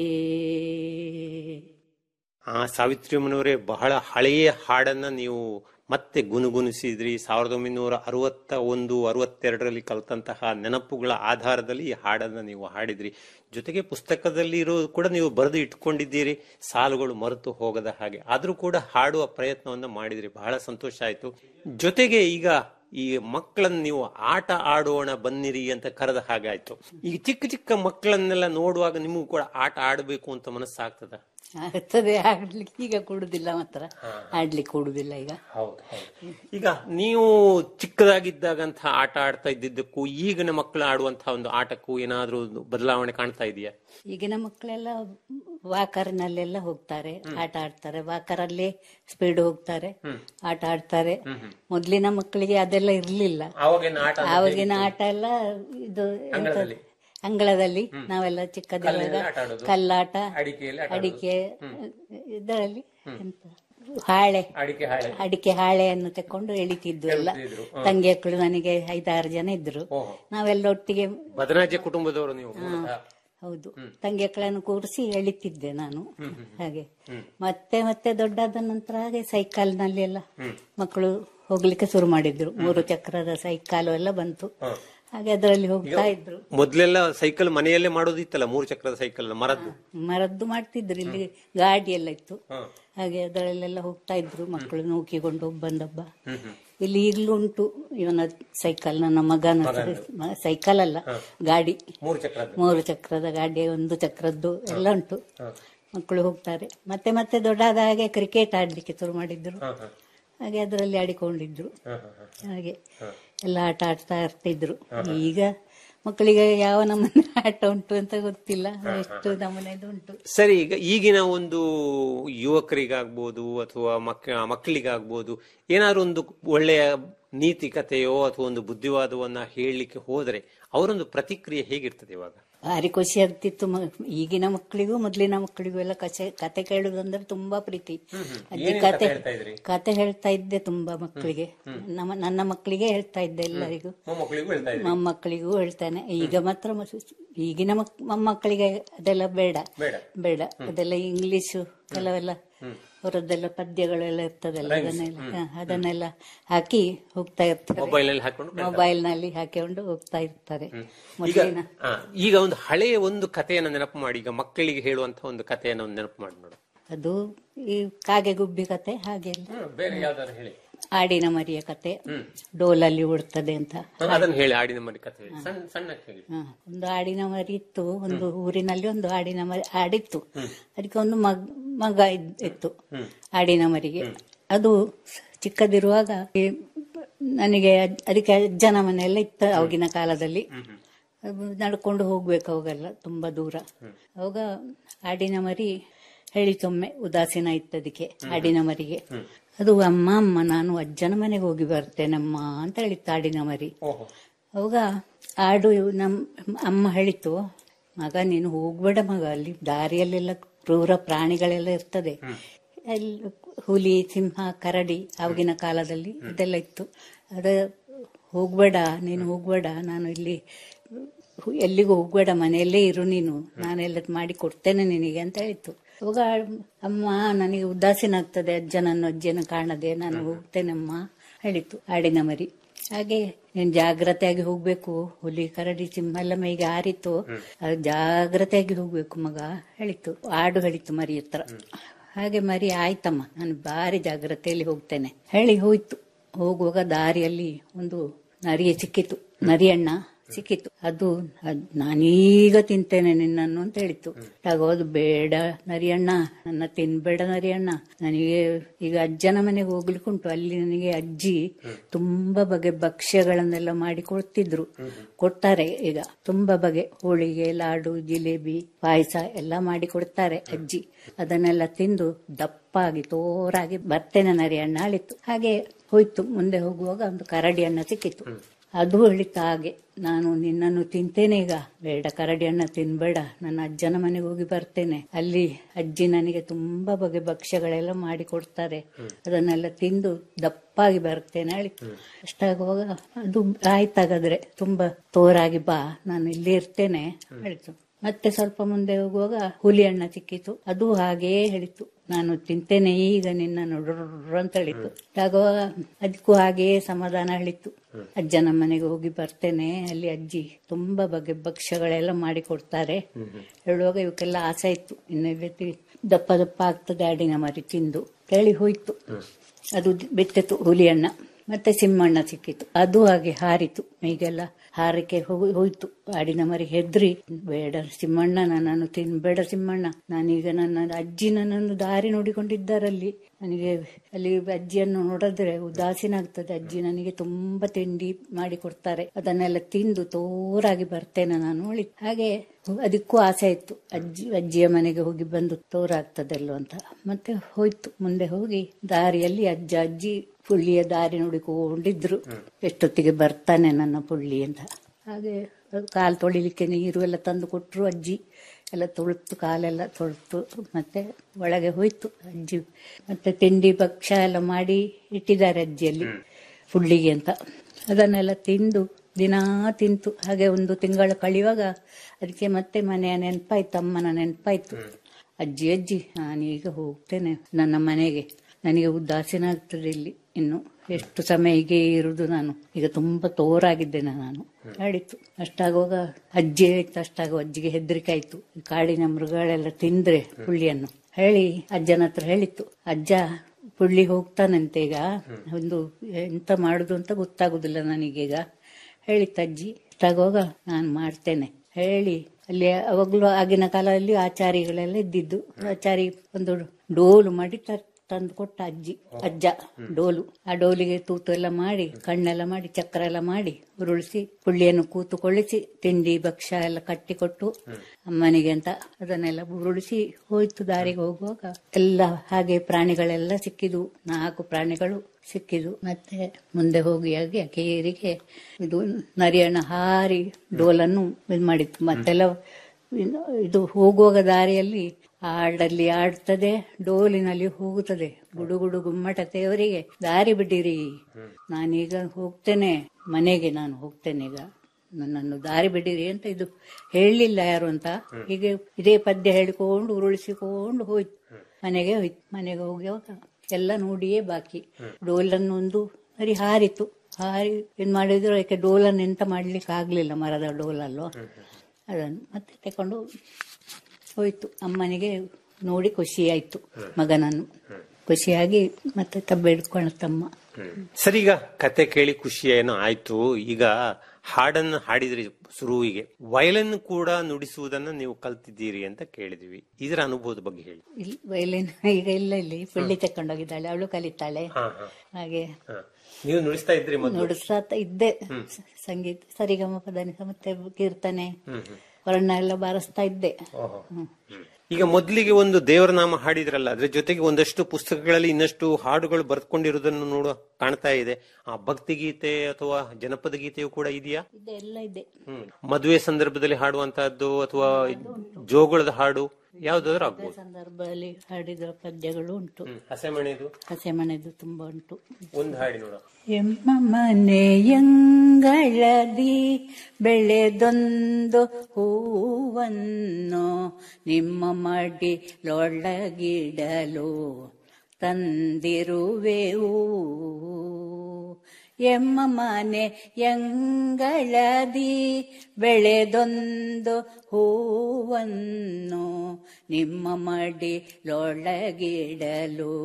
ಆ ಸಾವಿತ್ರಿಯಮ್ಮನವರೇ ಬಹಳ ಹಳೆಯ ಹಾಡನ್ನ ನೀವು ಮತ್ತೆ ಗುನುಗುಣಿಸಿದ್ರಿ ಸಾವಿರದ ಒಂಬೈನೂರ ಅರವತ್ತ ಒಂದು ಅರವತ್ತೆರಡರಲ್ಲಿ ಕಲಿತಂತಹ ನೆನಪುಗಳ ಆಧಾರದಲ್ಲಿ ಈ ಹಾಡನ್ನ ನೀವು ಹಾಡಿದ್ರಿ ಜೊತೆಗೆ ಪುಸ್ತಕದಲ್ಲಿ ಇರೋದು ಕೂಡ ನೀವು ಬರೆದು ಇಟ್ಕೊಂಡಿದ್ದೀರಿ ಸಾಲುಗಳು ಮರೆತು ಹೋಗದ ಹಾಗೆ ಆದ್ರೂ ಕೂಡ ಹಾಡುವ ಪ್ರಯತ್ನವನ್ನ ಮಾಡಿದ್ರಿ ಬಹಳ ಸಂತೋಷ ಆಯ್ತು ಜೊತೆಗೆ ಈಗ ಈ ಮಕ್ಕಳನ್ನ ನೀವು ಆಟ ಆಡೋಣ ಬನ್ನಿರಿ ಅಂತ ಕರೆದ ಹಾಗಾಯ್ತು ಈ ಚಿಕ್ಕ ಚಿಕ್ಕ ಮಕ್ಕಳನ್ನೆಲ್ಲ ನೋಡುವಾಗ ನಿಮಗೂ ಕೂಡ ಆಟ ಆಡಬೇಕು ಅಂತ ಮನಸ್ಸಾಗ್ತದ ಆಗ್ತದೆ ಆಡ್ಲಿಕ್ಕೆ ಈಗ ಕೊಡುದಿಲ್ಲ ಮಾತ್ರ ಆಡ್ಲಿಕ್ಕೆ ಕೊಡುದಿಲ್ಲ ಈಗ ಈಗ ನೀವು ಚಿಕ್ಕದಾಗಿದ್ದಾಗಂತಹ ಆಟ ಆಡ್ತಾ ಇದ್ದಿದ್ದಕ್ಕೂ ಈಗಿನ ಮಕ್ಕಳು ಆಡುವಂತಹ ಒಂದು ಆಟಕ್ಕೂ ಏನಾದ್ರೂ ಒಂದು ಬದಲಾವಣೆ ಕಾಣ್ತಾ ಇದೆಯಾ ಈಗಿನ ಮಕ್ಕಳೆಲ್ಲ ವಾಕರ್ನಲ್ಲೆಲ್ಲ ಹೋಗ್ತಾರೆ ಆಟ ಆಡ್ತಾರೆ ವಾಕರಲ್ಲಿ ಸ್ಪೀಡ್ ಹೋಗ್ತಾರೆ ಆಟ ಆಡ್ತಾರೆ ಮೊದ್ಲಿನ ಮಕ್ಕಳಿಗೆ ಅದೆಲ್ಲ ಇರ್ಲಿಲ್ಲ ಆವಾಗಿನ ಆಟ ಅಂದ್ರೆ ಆವಾಗಿನ ಆಟ ಎಲ್ಲ ಇದು ಎಂತ ಅಂಗಳದಲ್ಲಿ? ಅಂಗಳದಲ್ಲಿ ನಾವೆಲ್ಲ ಚಿಕ್ಕದಿರುವಾಗ ಕಲ್ಲಿನಲ್ಲಿ ಆಟ ಆಡೋದು. ಕಲ್ಲಾಟ ಅಡಿಕೆಯಲ್ಲಿ ಆಟ ಆಡೋದು. ಅಡಿಕೆ ಇದರಲ್ಲಿ ಎಂತ ಹಾಳೆ ಅಡಿಕೆ ಹಾಳೆ ಅಡಿಕೆ ಹಾಳೆಯನ್ನು ತಕೊಂಡು ಎಳಿತಿದ್ವು ಎಲ್ಲ ಎಳಿತಿದ್ರು, ಹ. ತಂಗಿ ಮಕ್ಕಳು ನನಗೆ ಐದಾರು ಜನ ಇದ್ರು ಓಹೋ. ನಾವೆಲ್ಲ ಒಟ್ಟಿಗೆ ಬದನಾಜೆ ಕುಟುಂಬದವರು ನೀವು ಮೂಲತಃ. ಹೌದು ತಂಗಿ ಮಕ್ಕಳನ್ನು ಕೂರಿಸಿ ಎಳಿತಿದ್ದೆ ನಾನು ಹಾಗೆ ಮತ್ತೆ ಮತ್ತೆ ದೊಡ್ಡಾದ ನಂತರ ಹಾಗೆ ಸೈಕಲ್ ನಲ್ಲಿ ಎಲ್ಲ ಮಕ್ಕಳು ಹೋಗ್ಲಿಕ್ಕೆ ಶುರು ಮಾಡಿದ್ರು ಮೂರು ಚಕ್ರದ ಸೈಕಲ್ ಎಲ್ಲ ಬಂತು ಹಾಗೆ ಅದರಲ್ಲಿ ಹೋಗ್ತಾ ಇದ್ರು ಮೊದ್ಲೆಲ್ಲ ಸೈಕಲ್ ಮನೆಯಲ್ಲೇ ಮಾಡೋದಿತ್ತಲ್ಲ ಮೂರು ಚಕ್ರದ ಸೈಕಲ್ ಮರದ್ದು ಮರದ್ದು ಮಾಡ್ತಿದ್ರು ಇಲ್ಲಿ ಗಾಡಿ ಎಲ್ಲ ಇತ್ತು ಹಾಗೆ ಅದರಲ್ಲೆಲ್ಲ ಹೋಗ್ತಾ ಇದ್ರು ಮಕ್ಕಳು ನೂಕಿಕೊಂಡು ಒಬ್ಬಂದೊಬ್ಬ ಇಲ್ಲಿ ಈಗಲೂ ಉಂಟು ಇವನ ಸೈಕಲ್ ನನ್ನ ಮಗನ ಮ- ಸೈಕಲ್ ಅಲ್ಲ ಗಾಡಿ ಮೂರು ಚಕ್ರದ್ದು ಮೂರು ಚಕ್ರದ ಗಾಡಿ ಒಂದು ಚಕ್ರದ್ದು ಎಲ್ಲ ಉಂಟು ಮಕ್ಕಳು ಹೋಗ್ತಾರೆ ಮತ್ತೆ ಮತ್ತೆ ದೊಡ್ಡಾದ ಹಾಗೆ ಕ್ರಿಕೆಟ್ ಆಡ್ಲಿಕ್ಕೆ ಶುರು ಮಾಡಿದ್ರು ಹಾಗೆ ಅದರಲ್ಲಿ ಆಡಿಕೊಂಡಿದ್ರು ಹಾಗೆ ಎಲ್ಲ ಆಟ ಆಡ್ತಾ ಇರ್ತಿದ್ರು ಈಗ ಮಕ್ಕಳಿಗೆ ಯಾವ ನಮೂನೆ ಆಟ ಉಂಟು ಅಂತ ಗೊತ್ತಿಲ್ಲ ಎಷ್ಟು ನಮೂನೆದು ಉಂಟು ಸರಿ ಈಗ ಈಗಿನ ಒಂದು ಯುವಕರಿಗಾಗ್ಬೋದು ಅಥವಾ ಮಕ್ಕ ಮಕ್ಕಳಿಗಾಗ್ಬೋದು ಏನಾದ್ರು ಒಂದು ಒಳ್ಳೆಯ ನೀತಿ ಕಥೆಯೋ ಅಥವಾ ಒಂದು ಬುದ್ಧಿವಾದವನ್ನ ಹೇಳಲಿಕ್ಕೆ ಹೋದ್ರೆ ಅವರೊಂದು ಪ್ರತಿಕ್ರಿಯೆ ಹೇಗಿರ್ತದೆ ಇವಾಗ ಭಾರಿ ಖುಷಿ ಆಗ್ತಿತ್ತು ಮ- ಈಗಿನ ಮಕ್ಕಳಿಗೂ ಮೊದ್ಲಿನ ಮಕ್ಕಳಿಗೂ ಎಲ್ಲ ಕಚೆ ಕತೆ ಕೇಳುದಂದ್ರೆ ತುಂಬಾ ಪ್ರೀತಿ ಅಜ್ಜಿ ಏನೇನ್ ಕತೆ ಕತೆ ಹೇಳ್ತಾ ಇದ್ರಿ? ಕತೆ ಹೇಳ್ತಾ ಇದ್ದೆ ತುಂಬಾ ಮಕ್ಕಳಿಗೆ ನಮ್ಮ ನನ್ನ ಮಕ್ಕಳಿಗೆ ಹೇಳ್ತಾ ಇದ್ದೆ ಎಲ್ಲರಿಗೂ ಮೊಮ್ಮಕ್ಕಳಿಗೂ ಹೇಳ್ತಾ ಇದ್ರಿ ಮೊಮ್ಮಕ್ಕಳಿಗೂ ಹೇಳ್ತಾನೆ ಈಗ ಮಾತ್ರ ಮ- ಈಗಿನ ಮಕ್- ಮೊಮ್ಮಕ್ಕಳಿಗೆ ಅದೆಲ್ಲ ಬೇಡ ಬೇಡ. ಬೇಡ ಅದೆಲ್ಲ ಇಂಗ್ಲಿಷು ಕೆಲವೆಲ್ಲ ಹೊರದ್ದೆಲ್ಲ ಪದ್ಯಗಳೆಲ್ಲ ಇರ್ತದಲ್ಲ ಅದನ್ನೆಲ್ಲ ಹ, ಅದನ್ನೆಲ್ಲ ಹಾಕಿ ಹೋಗ್ತಾ ಇರ್ತಾರೆ ಮೊಬೈಲ್ ನಲ್ಲಿ ಹಾಕೊಂಡು ಕೇಳ್ತಾರೆ. ಮೊಬೈಲ್ ನಲ್ಲಿ ಹಾಕಿಕೊಂಡು ಹೋಗ್ತಾ ಇರ್ತಾರೆ ಈಗ ಮೊದಲಿನ ಆ, ಈಗ ಒಂದು ಹಳೆಯ ಒಂದು ಕಥೆಯನ್ನ ನೆನಪು ಮಾಡಿ ಈಗ ಮಕ್ಕಳಿಗೆ ಹೇಳುವಂತ ಒಂದು ಕಥೆಯನ್ನ ಒಂದು ನೆನಪು ಮಾಡಿ ನೋಡು ಅದು ಈ ಕಾಗೆ ಗುಬ್ಬಿ ಕತೆ ಹಾಗೆಲ್ಲ ಬೇರೆ ಯಾವ್ದಾದ್ರು ಹೇಳಿ ಆಡಿನ ಮರಿಯ ಕತೆ ಡೋಲಲ್ಲಿ ಉಡ್ತದೆ ಅಂತ ಅದನ್ನ ಹೇಳಿ ಆಡಿನ ಮರಿ ಕಥೆ ಹೇಳಿ ಸಣ್ಣ ಸಣ್ಣ ಹೇಳಿ ಹ, ಒಂದು ಆಡಿನ ಮರಿ ಇತ್ತು ಒಂದು ಊರಿನಲ್ಲಿ ಒಂದು ಆಡಿನ ಮರಿ ಆಡಿತ್ತು ಅದಕ್ಕೆ ಒಂದು ಮಗ್ ಮಗ ಇದ್- ಇತ್ತು ಆಡಿನ ಮರಿಗೆ ಅದು ಚಿಕ್ಕದಿರುವಾಗ ಈ ನನಗೆ ಅದ್- ಅದಕ್ಕೆ ಅಜ್ಜನ ಮನೆಯೆಲ್ಲ ಇತ್ತು ಅವಾಗಿನ ಕಾಲದಲ್ಲಿ ಅದು ನಡ್ಕೊಂಡು ಹೋಗ್ಬೇಕು ಅವಾಗೆಲ್ಲ ತುಂಬಾ ದೂರ ಅವಾಗ ಆಡಿನ ಮರಿ ಹೇಳಿತೊಮ್ಮೆ ಉದಾಸೀನ ಇತ್ತು ಅದಕ್ಕೆ ಆಡಿನ ಮರಿಗೆ ಅದು ಅಮ್ಮ ಅಮ್ಮ ನಾನು ಅಜ್ಜನ ಮನೆಗೆ ಹೋಗಿ ಬರ್ತೇನಮ್ಮ ಅಂತ ಹೇಳಿತ್ತು ಆಡಿನ ಮರಿ ಅವಾಗ ಆಡು ನಮ್ ಅಮ್ಮ ಹೇಳಿತು ಮಗ ನೀನು ಹೋಗ್ಬೇಡ ಮಗ ಅಲ್ಲಿ ದಾರಿಯಲ್ಲೆಲ್ಲ ಕ್ರೂರ ಪ್ರಾಣಿಗಳೆಲ್ಲ ಇರ್ತದೆ ಅಲ್ಲಿ ಹುಲಿ ಸಿಂಹ ಕರಡಿ ಆವಾಗಿನ ಕಾಲದಲ್ಲಿ ಇದೆಲ್ಲ ಇತ್ತು ಅದ ಹೋಗ್ಬೇಡ ನೀನು ಹೋಗ್ಬೇಡ ನಾನು ಇಲ್ಲಿ ಹು- ಎಲ್ಲಿಗೂ ಹೋಗ್ಬೇಡ ಮನೆಯಲ್ಲೇ ಇರು ನೀನು ನಾನೆಲ್ಲ ಮಾಡಿ ಕೊಡ್ತೇನೆ ನಿನಗೆ ಅಂತ ಹೇಳಿತ್ತು ಅವಾಗ ಅಮ್ಮ ನನಗೆ ಉದಾಸೀನ ಆಗ್ತದೆ ಅಜ್ಜನನ್ನು ಅಜ್ಜನ ಕಾಣದೆ ನಾನು ಹೋಗ್ತೇನಮ್ಮ ಹೇಳಿತ್ತು ಆಡಿನ ಮರಿ ಹಾಗೆ ನೀನ್ ಜಾಗ್ರತೆಯಾಗಿ ಹೋಗ್ಬೇಕು ಹುಲಿ ಕರಡಿ ಸಿಂಹ ಎಲ್ಲ ಮೈಗೆ ಆರಿತ್ತು ಅದು ಜಾಗ್ರತೆಯಾಗಿ ಹೋಗ್ಬೇಕು ಮಗ ಹೇಳಿತ್ತು ಆಡು ಹೇಳಿತ್ತು ಮರಿ ಹತ್ರ ಹಾಗೆ ಮರಿ ಆಯ್ತಮ್ಮ ನಾನು ಭಾರಿ ಜಾಗ್ರತೆಯಲ್ಲಿ ಹೋಗ್ತೇನೆ ಹೇಳಿ ಹೋಯ್ತು ಹೋಗುವಾಗ ದಾರಿಯಲ್ಲಿ ಒಂದು ನರಿಯ ಸಿಕ್ಕಿತು ನರಿಯಣ್ಣ ಸಿಕ್ಕಿತು ಅದು ಅದ್ ನಾನೀಗ ತಿಂತೇನೆ ನಿನ್ನನ್ನು ಅಂತ ಹೇಳಿತ್ತು ಆಗೋದು ಬೇಡ ನರಿಯಣ್ಣ ನನ್ನ ತಿನ್ಬೇಡ ನರಿಯಣ್ಣ ನನಗೆ ಈಗ ಅಜ್ಜನ ಮನೆಗೆ ಹೋಗ್ಲಿಕ್ಕುಂಟು ಅಲ್ಲಿ ನನಗೆ ಅಜ್ಜಿ ತುಂಬಾ ಬಗೆ ಭಕ್ಷ್ಯಗಳನ್ನೆಲ್ಲ ಮಾಡಿ ಕೊಡ್ತಿದ್ರು ಕೊಡ್ತಾರೆ ಈಗ ತುಂಬಾ ಬಗೆ ಹೋಳಿಗೆ ಲಾಡು ಜಿಲೇಬಿ ಪಾಯಸ ಎಲ್ಲ ಮಾಡಿ ಕೊಡ್ತಾರೆ ಅಜ್ಜಿ ಅದನ್ನೆಲ್ಲ ತಿಂದು ದಪ್ಪಾಗಿ ತೋರಾಗಿ ಬರ್ತೇನೆ ನರಿಯಣ್ಣ ಅಳಿತು ಹಾಗೆ ಹೋಯ್ತು ಮುಂದೆ ಹೋಗುವಾಗ ಒಂದು ಕರಡಿ ಅಣ್ಣ ಸಿಕ್ಕಿತ್ತು ಅದು ಹೇಳಿತ್ತು ಹಾಗೆ ನಾನು ನಿನ್ನನ್ನು ತಿಂತೇನೆ ಈಗ ಬೇಡ ಕರಡಿ ಹಣ್ಣ ತಿನ್ಬೇಡ ನನ್ನ ಅಜ್ಜನ ಮನೆಗೆ ಹೋಗಿ ಬರ್ತೇನೆ ಅಲ್ಲಿ ಅಜ್ಜಿ ನನಗೆ ತುಂಬಾ ಬಗೆ ಭಕ್ಷ್ಯಗಳೆಲ್ಲ ಮಾಡಿ ಕೊಡ್ತಾರೆ ಅದನ್ನೆಲ್ಲ ತಿಂದು ದಪ್ಪಾಗಿ ಬರ್ತೇನೆ ಹೇಳಿತ್ತು ಅಷ್ಟಾಗುವಾಗ ಅದು ಆಯ್ತಾಗಾದ್ರೆ ತುಂಬಾ ತೋರಾಗಿ ಬಾ ನಾನು ಇಲ್ಲಿ ಇರ್ತೇನೆ ಹೇಳಿತು ಮತ್ತೆ ಸ್ವಲ್ಪ ಮುಂದೆ ಹೋಗುವಾಗ ಹುಲಿ ಹಣ್ಣ ಸಿಕ್ಕಿತು ಅದು ಹಾಗೆಯೇ ಹೇಳಿತು ನಾನು ತಿಂತೇನೆ ಈಗ ನಿನ್ನ ನೋಡ್ರ ಅಂತ ಹೇಳಿತ್ತು ಆಗುವಾಗ ಅದಕ್ಕೂ ಹಾಗೆಯೇ ಸಮಾಧಾನ ಹೇಳಿತ್ತು ಅಜ್ಜನ ಮನೆಗೆ ಹೋಗಿ ಬರ್ತೇನೆ ಅಲ್ಲಿ ಅಜ್ಜಿ ತುಂಬಾ ಬಗೆ ಭಕ್ಷ್ಯಗಳೆಲ್ಲ ಮಾಡಿ ಕೊಡ್ತಾರೆ ಹೇಳುವಾಗ ಇವಕ್ಕೆಲ್ಲ ಆಸೆ ಇತ್ತು ಇನ್ನೆಲ್ಲ ತಿ- ದಪ್ಪ ದಪ್ಪ ಆಗ್ತದೆ ಆಡಿನ ಮರಿ ತಿಂದು ಹೇಳಿ ಹೋಯ್ತು ಅದು ಬಿಟ್ಟಿತು ಹುಲಿ ಹಣ್ಣ ಮತ್ತೆ ಸಿಂಹಣ್ಣ ಸಿಕ್ಕಿತು ಅದು ಹಾಗೆ ಹಾರಿತು ಈಗೆಲ್ಲ ಹಾರಿಕೆ ಹೋಗಿ ಹೋಯ್ತು ಆಡಿನ ಮರಿ ಹೆದ್ರಿ ಬೇಡ ಸಿಂಹಣ್ಣ ನನ್ನನ್ನು ತಿನ್ಬೇಡ ಸಿಂಹಣ್ಣ ನಾನೀಗ ನನ್ನ ಅಜ್ಜಿ ನನ್ನನ್ನು ದಾರಿ ನೋಡಿಕೊಂಡಿದ್ದಾರಲ್ಲಿ ನನಗೆ ಅಲ್ಲಿ ಅಜ್ಜಿಯನ್ನು ನೋಡಿದ್ರೆ ಉದಾಸೀನ ಆಗ್ತದೆ ಅಜ್ಜಿ ನನಗೆ ತುಂಬಾ ತಿಂಡಿ ಮಾಡಿ ಕೊಡ್ತಾರೆ ಅದನ್ನೆಲ್ಲ ತಿಂದು ತೋರಾಗಿ ಬರ್ತೇನೆ ನಾನು ಹೇಳಿ ಹಾಗೆ ಅದಕ್ಕೂ ಆಸೆ ಇತ್ತು ಅಜ್ಜಿ ಅಜ್ಜಿಯ ಮನೆಗೆ ಹೋಗಿ ಬಂದು ತೋರಾಗ್ತದಲ್ಲೋ ಅಂತ ಮತ್ತೆ ಹೋಯ್ತು ಮುಂದೆ ಹೋಗಿ ದಾರಿಯಲ್ಲಿ ಅಜ್ಜ ಅಜ್ಜಿ ಪುಳ್ಳಿಯ ದಾರಿ ನೋಡಿಕೊಂಡಿದ್ರು ಎಷ್ಟೊತ್ತಿಗೆ ಬರ್ತಾನೆ ನನ್ನ ಪುಳ್ಳಿ ಅಂತ ಹಾಗೆ ಕಾಲು ತೊಳಿಲಿಕ್ಕೆ ನೀರು ಎಲ್ಲ ತಂದು ಕೊಟ್ರು ಅಜ್ಜಿ ಎಲ್ಲ ತೊಳೆತು ಕಾಲೆಲ್ಲ ತೊಳೆತು ಮತ್ತೆ ಒಳಗೆ ಹೋಯ್ತು ಅಜ್ಜಿ ಮತ್ತೆ ತಿಂಡಿ ಭಕ್ಷ್ಯ ಎಲ್ಲ ಮಾಡಿ ಇಟ್ಟಿದ್ದಾರೆ ಅಜ್ಜಿಯಲ್ಲಿ ಪುಳ್ಳಿಗೆ ಅಂತ ಅದನ್ನೆಲ್ಲ ತಿಂದು ದಿನಾ ತಿಂತು ಹಾಗೆ ಒಂದು ತಿಂಗಳು ಕಳೆಯುವಾಗ ಅದಕ್ಕೆ ಮತ್ತೆ ಮನೆಯ ನೆನಪಾಯ್ತು ಅಮ್ಮನ ನೆನಪಾಯ್ತು ಅಜ್ಜಿ ಅಜ್ಜಿ ನಾನೀಗ ಹೋಗ್ತೇನೆ ನನ್ನ ಮನೆಗೆ ನನಗೆ ಉದಾಸೀನ ಆಗ್ತದೆ ಇಲ್ಲಿ ಇನ್ನು ಎಷ್ಟು ಸಮಯ ಹೀಗೆ ಇರುದು ನಾನು ಈಗ ತುಂಬಾ ತೋರಾಗಿದ್ದೇನೆ ನಾನು ಹೇಳಿತ್ತು ಅಷ್ಟಾಗುವಾಗ ಅಜ್ಜಿ ಆಯ್ತು ಅಷ್ಟಾಗ ಅಜ್ಜಿಗೆ ಹೆದರಿಕೆ ಆಯ್ತು ಈ ಕಾಡಿನ ಮೃಗಗಳೆಲ್ಲ ತಿಂದ್ರೆ ಪುಳ್ಳಿಯನ್ನು ಹೇಳಿ ಅಜ್ಜನ ಹತ್ರ ಹೇಳಿತ್ತು ಅಜ್ಜ ಪುಳ್ಳಿ ಹೋಗ್ತಾನಂತೆ ಈಗ ಒಂದು ಎಂತ ಮಾಡುದು ಅಂತ ಗೊತ್ತಾಗುದಿಲ್ಲ ನನಗೀಗ ಹೇಳಿತ್ತು ಅಜ್ಜಿ ಅಷ್ಟಾಗುವಾಗ ನಾನು ಮಾಡ್ತೇನೆ ಹೇಳಿ ಅಲ್ಲಿ ಅವಾಗ್ಲೂ ಆಗಿನ ಕಾಲದಲ್ಲಿ ಆಚಾರಿಗಳೆಲ್ಲ ಇದ್ದಿದ್ದು ಆಚಾರಿ ಒಂದು ಡೋಲು ಮಾಡಿ ತರ್- ತಂದು ಕೊಟ್ಟ ಅಜ್ಜಿ ಅಜ್ಜ ಡೋಲು ಆ ಡೋಲಿಗೆ ತೂತು ಎಲ್ಲ ಮಾಡಿ ಕಣ್ಣೆಲ್ಲ ಮಾಡಿ ಚಕ್ರ ಎಲ್ಲ ಮಾಡಿ ಉರುಳಿಸಿ ಪುಳ್ಳಿಯನ್ನು ಕೂತುಕೊಳ್ಳಿಸಿ ತಿಂಡಿ ಭಕ್ಷ್ಯ ಎಲ್ಲ ಕಟ್ಟಿಕೊಟ್ಟು ಅಮ್ಮನಿಗೆ ಅಂತ ಅದನ್ನೆಲ್ಲ ಉರುಳಿಸಿ ಹೋಯ್ತು ದಾರಿಗೆ ಹೋಗುವಾಗ ಎಲ್ಲ ಹಾಗೆ ಪ್ರಾಣಿಗಳೆಲ್ಲ ಸಿಕ್ಕಿದು ನಾಲ್ಕು ಪ್ರಾಣಿಗಳು ಸಿಕ್ಕಿದು ಮತ್ತೆ ಮುಂದೆ ಹೋಗಿ ಹಾಗೆ ಕೇರಿಗೆ ಇದು ನರಿಯಣ್ಣ ಹಾರಿ ಡೋಲನ್ನು ಇದು ಮಾಡಿತ್ತು ಮತ್ತೆಲ್ಲ ಇದು ಹೋಗುವಾಗ ದಾರಿಯಲ್ಲಿ ಹಾಡಲ್ಲಿ ಆಡ್ತದೆ ಡೋಲಿನಲ್ಲಿ ಹೋಗುತ್ತದೆ ಗುಡುಗುಡು ಗುಮ್ಮಟ ದೇವರಿಗೆ ದಾರಿ ಬಿಡಿರಿ ನಾನೀಗ ಹೋಗ್ತೇನೆ ಮನೆಗೆ ನಾನು ಹೋಗ್ತೇನೆ ಈಗ ನನ್ನನ್ನು ದಾರಿ ಬಿಡಿರಿ ಅಂತ ಇದು ಹೇಳಲಿಲ್ಲ ಯಾರು ಅಂತ ಹೀಗೆ ಇದೇ ಪದ್ಯ ಹೇಳಿಕೊಂಡು ಉರುಳಿಸಿಕೊಂಡು ಹೋಯ್ತು ಮನೆಗೆ ಹೋಯ್ತು ಮನೆಗೆ ಹೋಗುವಾಗ ಎಲ್ಲ ನೋಡಿಯೇ ಬಾಕಿ ಡೋಲನ್ನು ಒಂದು ಸರಿ ಹಾರಿತು ಹಾರಿ ಏನ್ ಮಾಡಿದ್ರು ಯಾಕೆ ಡೋಲನ್ನು ಎಂತ ಮಾಡ್ಲಿಕ್ಕೆ ಆಗ್ಲಿಲ್ಲ ಮರದ ಡೋಲಲ್ಲೋ ಅದನ್ನು ಮತ್ತೆ ತಕೊಂಡು ಹೋಯ್ತು ಅಮ್ಮನಿಗೆ ನೋಡಿ ಖುಷಿ ಆಯ್ತು ಮಗನನ್ನು ಖುಷಿಯಾಗಿ ಮತ್ತೆ ತಬ್ಬೇಡ್ಕೊಂಡ ತಮ್ಮ ಸರಿ ಈಗ ಕತೆ ಕೇಳಿ ಖುಷಿ ಏನೋ ಆಯ್ತು ಈಗ ಹಾಡನ್ನು ಹಾಡಿದ್ರಿ ಶುರುವಿಗೆ ವಯಲನ್ ಕೂಡ ನುಡಿಸುವುದನ್ನ ನೀವು ಕಲ್ತಿದ್ದೀರಿ ಅಂತ ಕೇಳಿದ್ವಿ ಇದರ ಅನುಭವದ ಬಗ್ಗೆ ಹೇಳಿ ಇಲ್ಲಿ ವಯಲಿನ್ ಈಗ ಇಲ್ಲ ಇಲ್ಲಿ ಪುಳ್ಳಿ ತಕೊಂಡೋಗಿದ್ದಾಳೆ ಅವಳು ಕಲಿತಾಳೆ ಹಾ, ಹಾ. ಹಾಗೆ ಹಾ. ನೀವು ನುಡಿಸ್ತಾ ಇದ್ರಿ ಮೊದಲು ನುಡಿಸ್ತಾ ಇದ್ದೆ ಸಂಗೀತ ಸರಿಗಮ ಪದನಿಸ ಮತ್ತೆ ಕೀರ್ತನೆ ವರ್ಣ ಎಲ್ಲ ಬಾರಿಸ್ತಾ ಇದ್ದೆ ಹ್ಮ್. ಈಗ ಮೊದಲಿಗೆ ಒಂದು ದೇವರ ನಾಮ ಹಾಡಿದ್ರಲ್ಲ ಅದ್ರ ಜೊತೆಗೆ ಒಂದಷ್ಟು ಪುಸ್ತಕಗಳಲ್ಲಿ ಇನ್ನಷ್ಟು ಹಾಡುಗಳು ಬರ್ಕೊಂಡಿರೋದನ್ನು ನೋಡುವ ಕಾಣ್ತಾ ಇದೆ ಆ ಭಕ್ತಿ ಗೀತೆ ಅಥವಾ ಜನಪದ ಗೀತೆಯು ಕೂಡ ಇದೆಯಾ ಇದೆ ಎಲ್ಲ ಇದೆ ಮದುವೆ ಸಂದರ್ಭದಲ್ಲಿ ಹಾಡುವಂತಹದ್ದು ಅಥವಾ ಜೋಗುಳದ ಹಾಡು ಯಾವ್ದಾದ್ರು ಆಗ್ಬೋದು ಸಂದರ್ಭದಲ್ಲಿ ಹಾಡಿದ ಪದ್ಯಗಳು ಉಂಟು ಹಸೆಮಣೆದು ಹಸೆಮಣೆದು ತುಂಬಾ ಉಂಟು ಒಂದು ಹಾಡಿ ನೋಡ ಎಮ್ಮ ಮನೆಯಂಗಳದಿ ಬೆಳೆದೊಂದು ಹೂವನ್ನು ನಿಮ್ಮ ಮಡಿಲೊಳಗಿಡಲು ತಂದಿರುವೆವು ಎಮ್ಮ ಮನೆ ಎಂಗಳದಿ ಬೆಳೆದೊಂದು ಹೂವನ್ನು ನಿಮ್ಮ ಮಡಿಲೊಳಗಿಡಲು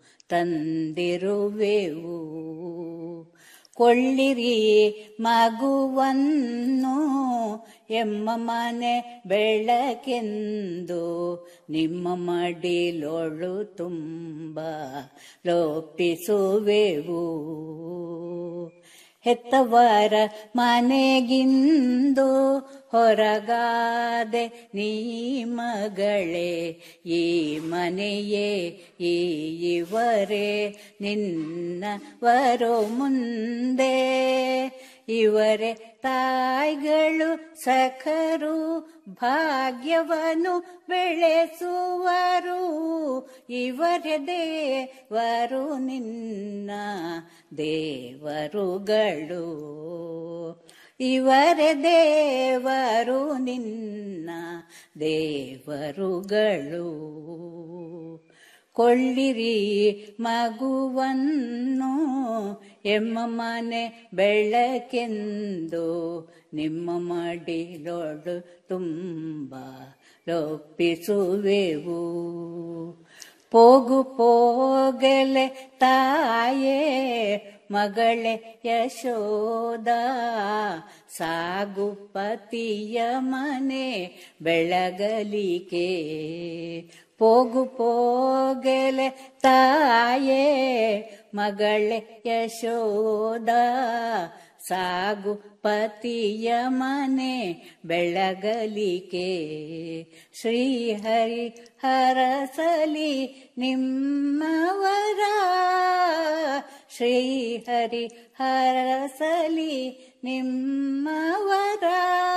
ತಂದಿರುವೆವು ಕೊಳ್ಳಿರಿ ಮಗುವನ್ನು ಎಮ್ಮ ಮನೆ ಬೆಳಕೆಂದು ನಿಮ್ಮ ಮಡಿಲೊಳು ತುಂಬ ಲೋಪಿಸುವೆವು ಹೆತ್ತವರ ಮನೆಗಿಂದು ಹೊರಗಾದೆ ನೀ ಮಗಳೇ ಈ ಮನೆಯೇ ಈ ಇವರೇ ನಿನ್ನವರು ಮುಂದೆ ಇವರೇ ತಾಯ್ಗಳು ಸಖರು ಭಾಗ್ಯವನ್ನು ಬೆಳೆಸುವರು ಇವರೇ ದೇವರು ನಿನ್ನ ದೇವರುಗಳು ಇವರೇ ದೇವರು ನಿನ್ನ ದೇವರುಗಳು ಕೊಳ್ಳಿರಿ ಮಗುವನ್ನು ಎಮ್ಮ ಮನೆ ಬೆಳಕೆಂದು ನಿಮ್ಮ ಮಡಿಲೊಳು ತುಂಬ ಲೊಪ್ಪಿಸುವೆವು ಪೋಗು ಪೋಗಲೆ ತಾಯೇ ಮಗಳೇ ಯಶೋದ ಸಾಗು ಪತಿಯ ಮನೆ ಬೆಳಗಲಿಕೆ ಪೋಗು ಪೋಗಲೆ ತಾಯೇ ಮಗಳೇ ಯಶೋದ ಸಾಗು ಪತಿಯ ಮನೆ ಬೆಳಗಲಿಕೆ ಶ್ರೀಹರಿ ಹರಸಲಿ ನಿಮ್ಮವರ ಶ್ರೀಹರಿ ಹರಸಲಿ ನಿಮ್ಮವರ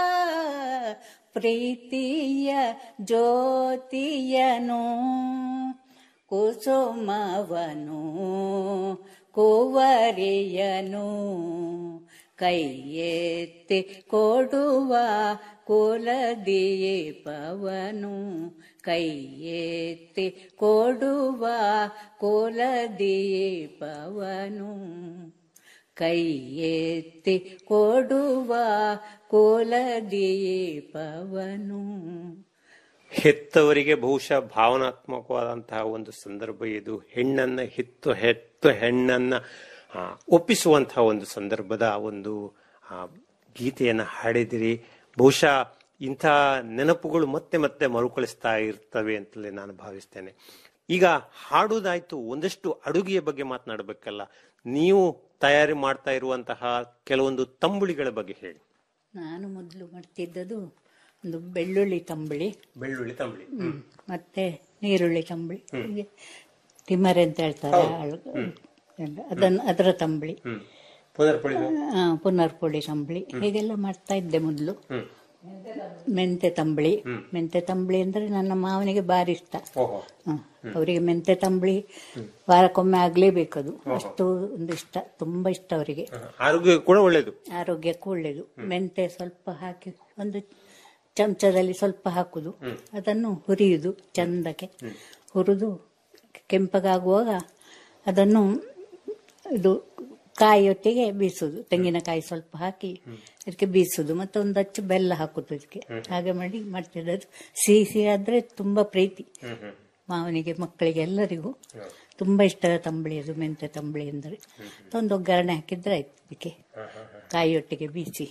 ಪ್ರೀತಿಯ ಜ್ಯೋತಿಯನು ಕುಸುಮವನು ಕುವರಿಯನು ಕೈ ಎತ್ತಿ ಕೊಡುವ ಕುಲದೀಪವನು ಕೈ ಎತ್ತಿ ಕೊಡುವ ಕುಲದೀಪವನು ಕೈ ಎತ್ತಿ ಕೊಡುವ ಕುಲದೀಪವನು ಹೆತ್ತವರಿಗೆ ಬಹುಶಃ ಭಾವನಾತ್ಮಕವಾದಂತಹ ಒಂದು ಸಂದರ್ಭ ಇದು ಹೆಣ್ಣನ್ನ ಹೆತ್ತು ಹೆತ್ತು ಹೆಣ್ಣನ್ನ ಆ, ಒಪ್ಪಿಸುವಂತಹ ಒಂದು ಸಂದರ್ಭದ ಒಂದು ಆ, ಗೀತೆಯನ್ನ ಹಾಡಿದಿರಿ ಬಹುಶಃ ಇಂಥ ನೆನಪುಗಳು ಮತ್ತೆ ಮತ್ತೆ ಮರುಕಳಿಸ್ತಾ ಇರ್ತವೆ ಅಂತಲೇ ನಾನು ಭಾವಿಸ್ತೇನೆ ಈಗ ಹಾಡುವುದಾಯ್ತು ಒಂದಷ್ಟು ಅಡುಗೆಯ ಬಗ್ಗೆ ಮಾತನಾಡಬೇಕಲ್ಲ ನೀವು ತಯಾರಿ ಮಾಡ್ತಾ ಇರುವಂತಹ ಕೆಲವೊಂದು ತಂಬುಳಿಗಳ ಬಗ್ಗೆ ಹೇಳಿ ನಾನು ಮೊದಲು ಮಾಡ್ತಿದ್ದದು ಒಂದು ಬೆಳ್ಳುಳ್ಳಿ ತಂಬಳಿ ಬೆಳ್ಳುಳ್ಳಿ ತಂಬುಳಿ ಹ್ಮ್. ಮತ್ತೆ ನೀರುಳ್ಳಿ ತಂಬಳಿ ಹೀಗೆ ತಿಮ್ಮರೆ ಅಂತ ಹೇಳ್ತಾರೆ ಆಳು ಎಲ್ಲ. ಅದನ್ನ ಅದರ ತಂಬಳಿ ಪುನರ್ಪುಳಿ ಆ, ಪುನರ್ಪುಳಿ ತಂಬಳಿ ಹೀಗೆಲ್ಲ ಮಾಡ್ತಾ ಇದ್ದೆ ಮೊದಲು ಮೆಂತೆ ತಂಬಳಿ ಮೆಂತೆ ತಂಬಳಿ ಅಂದ್ರೆ ನನ್ನ ಮಾವನಿಗೆ ಬಾರಿ ಇಷ್ಟ ಹ. ಅವರಿಗೆ ಮೆಂತೆ ತಂಬಳಿ ವಾರಕ್ಕೊಮ್ಮೆ ಆಗ್ಲೇಬೇಕದು ಅಷ್ಟು ಒಂದು ಇಷ್ಟ ತುಂಬಾ ಇಷ್ಟ ಅವರಿಗೆ ಆರೋಗ್ಯ ಕೂಡ ಒಳ್ಳೇದು ಆರೋಗ್ಯಕ್ಕೂ ಒಳ್ಳೆಯದು ಮೆಂತೆ ಸ್ವಲ್ಪ ಹಾಕಿ ಒಂದು ಚಮಚದಲ್ಲಿ ಸ್ವಲ್ಪ ಹಾಕುದು ಅದನ್ನು ಹುರಿಯುದು ಚಂದಕ್ಕೆ ಹುರಿದು ಕೆಂಪಗಾಗುವಾಗ ಅದನ್ನು ಇದು ಕಾಯಿಯೊಟ್ಟಿಗೆ ಬೀಸುದು ತೆಂಗಿನಕಾಯಿ ಸ್ವಲ್ಪ ಹಾಕಿ ಅದಕ್ಕೆ ಬೀಸುದು ಮತ್ತೆ ಒಂದು ಅಚ್ಚು ಬೆಲ್ಲ ಹಾಕುದು ಅದಕ್ಕೆ ಹಾಗೆ ಮಾಡಿ ಮಾಡ್ತಿದ್ದು ಅದು ಸಿಹಿ ಸಿಹಿ ಆದ್ರೆ ತುಂಬಾ ಪ್ರೀತಿ ಮಾವನಿಗೆ ಮಕ್ಕಳಿಗೆ ಎಲ್ಲರಿಗೂ ತುಂಬಾ ಇಷ್ಟದ ತಂಬಳಿ ಅದು ಮೆಂತೆ ತಂಬಳಿ ಅಂದರೆ ಒಂದು ಒಗ್ಗರಣೆ ಹಾಕಿದ್ರೆ ಆಯ್ತು ಅದಕ್ಕೆ ಕಾಯಿಯೊಟ್ಟಿಗೆ ಬೀಸಿ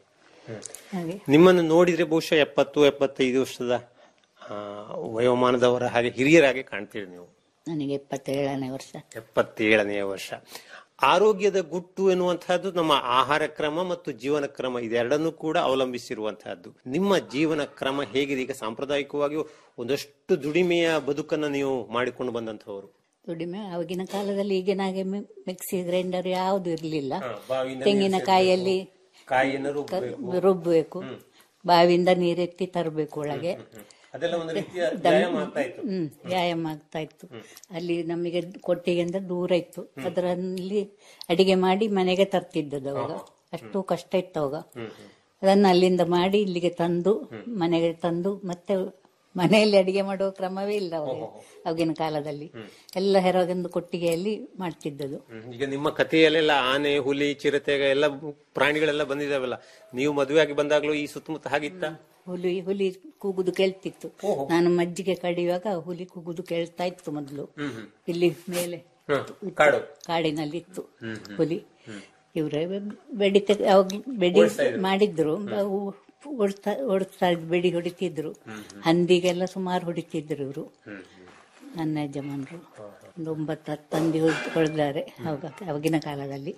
ಹಾಗೆ ನಿಮ್ಮನ್ನು ನೋಡಿದ್ರೆ ಬಹುಶಃ ಎಪ್ಪತ್ತು ಎಪ್ಪತ್ತೈದು ವರ್ಷದ ಆ, ವಯೋಮಾನದವರ ಹಾಗೆ ಹಿರಿಯರ ಹಾಗೆ ಕಾಣ್ತೀರಿ ನೀವು ನನಗೆ ಎಪ್ಪತ್ತೇಳನೇ ವರ್ಷ ಎಪ್ಪತ್ತೇಳನೆಯ ವರ್ಷ ಆರೋಗ್ಯದ ಗುಟ್ಟು ಎನ್ನುವಂತಹದ್ದು ನಮ್ಮ ಆಹಾರ ಕ್ರಮ ಮತ್ತು ಜೀವನ ಕ್ರಮ ಇದೆರಡನ್ನೂ ಕೂಡ ಅವಲಂಬಿಸಿರುವಂತಹದ್ದು ನಿಮ್ಮ ಜೀವನ ಕ್ರಮ ಹೇಗಿದೆ ಈಗ ಸಾಂಪ್ರದಾಯಿಕವಾಗಿ ಒಂದಷ್ಟು ದುಡಿಮೆಯ ಬದುಕನ್ನು ನೀವು ಮಾಡಿಕೊಂಡು ಬಂದಂತಹವರು ದುಡಿಮೆ ಆವಾಗಿನ ಕಾಲದಲ್ಲಿ ಈಗಿನ ಹಾಗೆ ಮಿ- ಮಿಕ್ಸಿ ಗ್ರೈಂಡರ್ ಯಾವುದು ಇರಲಿಲ್ಲ ಬಾವಿಯಿಂದ ತೆಂಗಿನಕಾಯಿಯಲ್ಲಿ ಕಾಯಿಯನ್ನು ಕ- ರುಬ್ಬಬೇಕು ಬಾವಿಯಿಂದ ನೀರೆತ್ತಿ ತರಬೇಕು ಒಳಗೆ ಅದೆಲ್ಲ ಒಂದು ರೀತಿಯ ದಮ್- ವ್ಯಾಯಾಮ ಆಗ್ತಾ ಇತ್ತು ಹ್ಮ್ ವ್ಯಾಯಾಮ ಆಗ್ತಾ ಇತ್ತು ಅಲ್ಲಿ ನಮಗೆ ಕೊಟ್ಟಿಗೆ ಅಂದ್ರೆ ದೂರ ಇತ್ತು ಅದರಲ್ಲಿ ಅಡಿಗೆ ಮಾಡಿ ಮನೆಗೆ ತರ್ತಿದ್ದದ್ದು ಅವಾಗ ಅಷ್ಟು ಕಷ್ಟ ಇತ್ತು ಅವಾಗ ಅದನ್ನು ಅಲ್ಲಿಂದ ಮಾಡಿ ಇಲ್ಲಿಗೆ ತಂದು ಮನೆಗೆ ತಂದು ಮತ್ತೆ ಮನೆಯಲ್ಲಿ ಅಡಿಗೆ ಮಾಡುವ ಕ್ರಮವೇ ಇಲ್ಲ ಅವಾಗ ಅವಾಗಿನ ಕಾಲದಲ್ಲಿ ಎಲ್ಲ ಹೊರಗೊಂದು ಕೊಟ್ಟಿಗೆಯಲ್ಲಿ ಮಾಡ್ತಿದ್ದದು ಹ್ಮ್. ಈಗ ನಿಮ್ಮ ಕಥೆಯಲ್ಲೆಲ್ಲ ಆನೆ ಹುಲಿ ಚಿರತೆ ಎಲ್ಲ ಪ್ರಾಣಿಗಳೆಲ್ಲ ಬಂದಿದಾವಲ್ಲ ನೀವು ಮದುವೆಯಾಗಿ ಬಂದಾಗ್ಲೂ ಈ ಸುತ್ತಮುತ್ತ ಹಾಗಿತ್ತ ಹುಲಿ ಹುಲಿ ಕೂಗುದು ಕೇಳ್ತಿತ್ತು ನಾನು ಮಜ್ಜಿಗೆ ಕಡಿಯುವಾಗ ಹುಲಿ ಕೂಗುದು ಕೇಳ್ತಾ ಇತ್ತು ಮೊದಲು ಇಲ್ಲಿ ಮೇಲೆ ಕಾಡು ಕಾಡಿನಲ್ಲಿ ಇತ್ತು ಹುಲಿ ಇವರೇ ಬೆಡಿತ ಯಾವಾಗ ಬೆಡಿ ಮಾಡಿದ್ರು ಅವು ಓಡಿಸ್ತಾ ಓಡಿಸ್ತಾ ಇದ್- ಬೆಡಿ ಹೊಡಿತಿದ್ರು ಹಂದಿಗೆಲ್ಲ ಸುಮಾರು ಹೊಡಿತಿದ್ರು ಇವರು ನನ್ನ ಯಜಮಾನರು ಒಂದು ಒಂಬತ್ತು ಹತ್ತು ಹಂದಿ ಹೊಡ್- ಹೊಡೆದಾರೆ ಅವಾಗ ಅವಾಗಿನ ಕಾಲದಲ್ಲಿ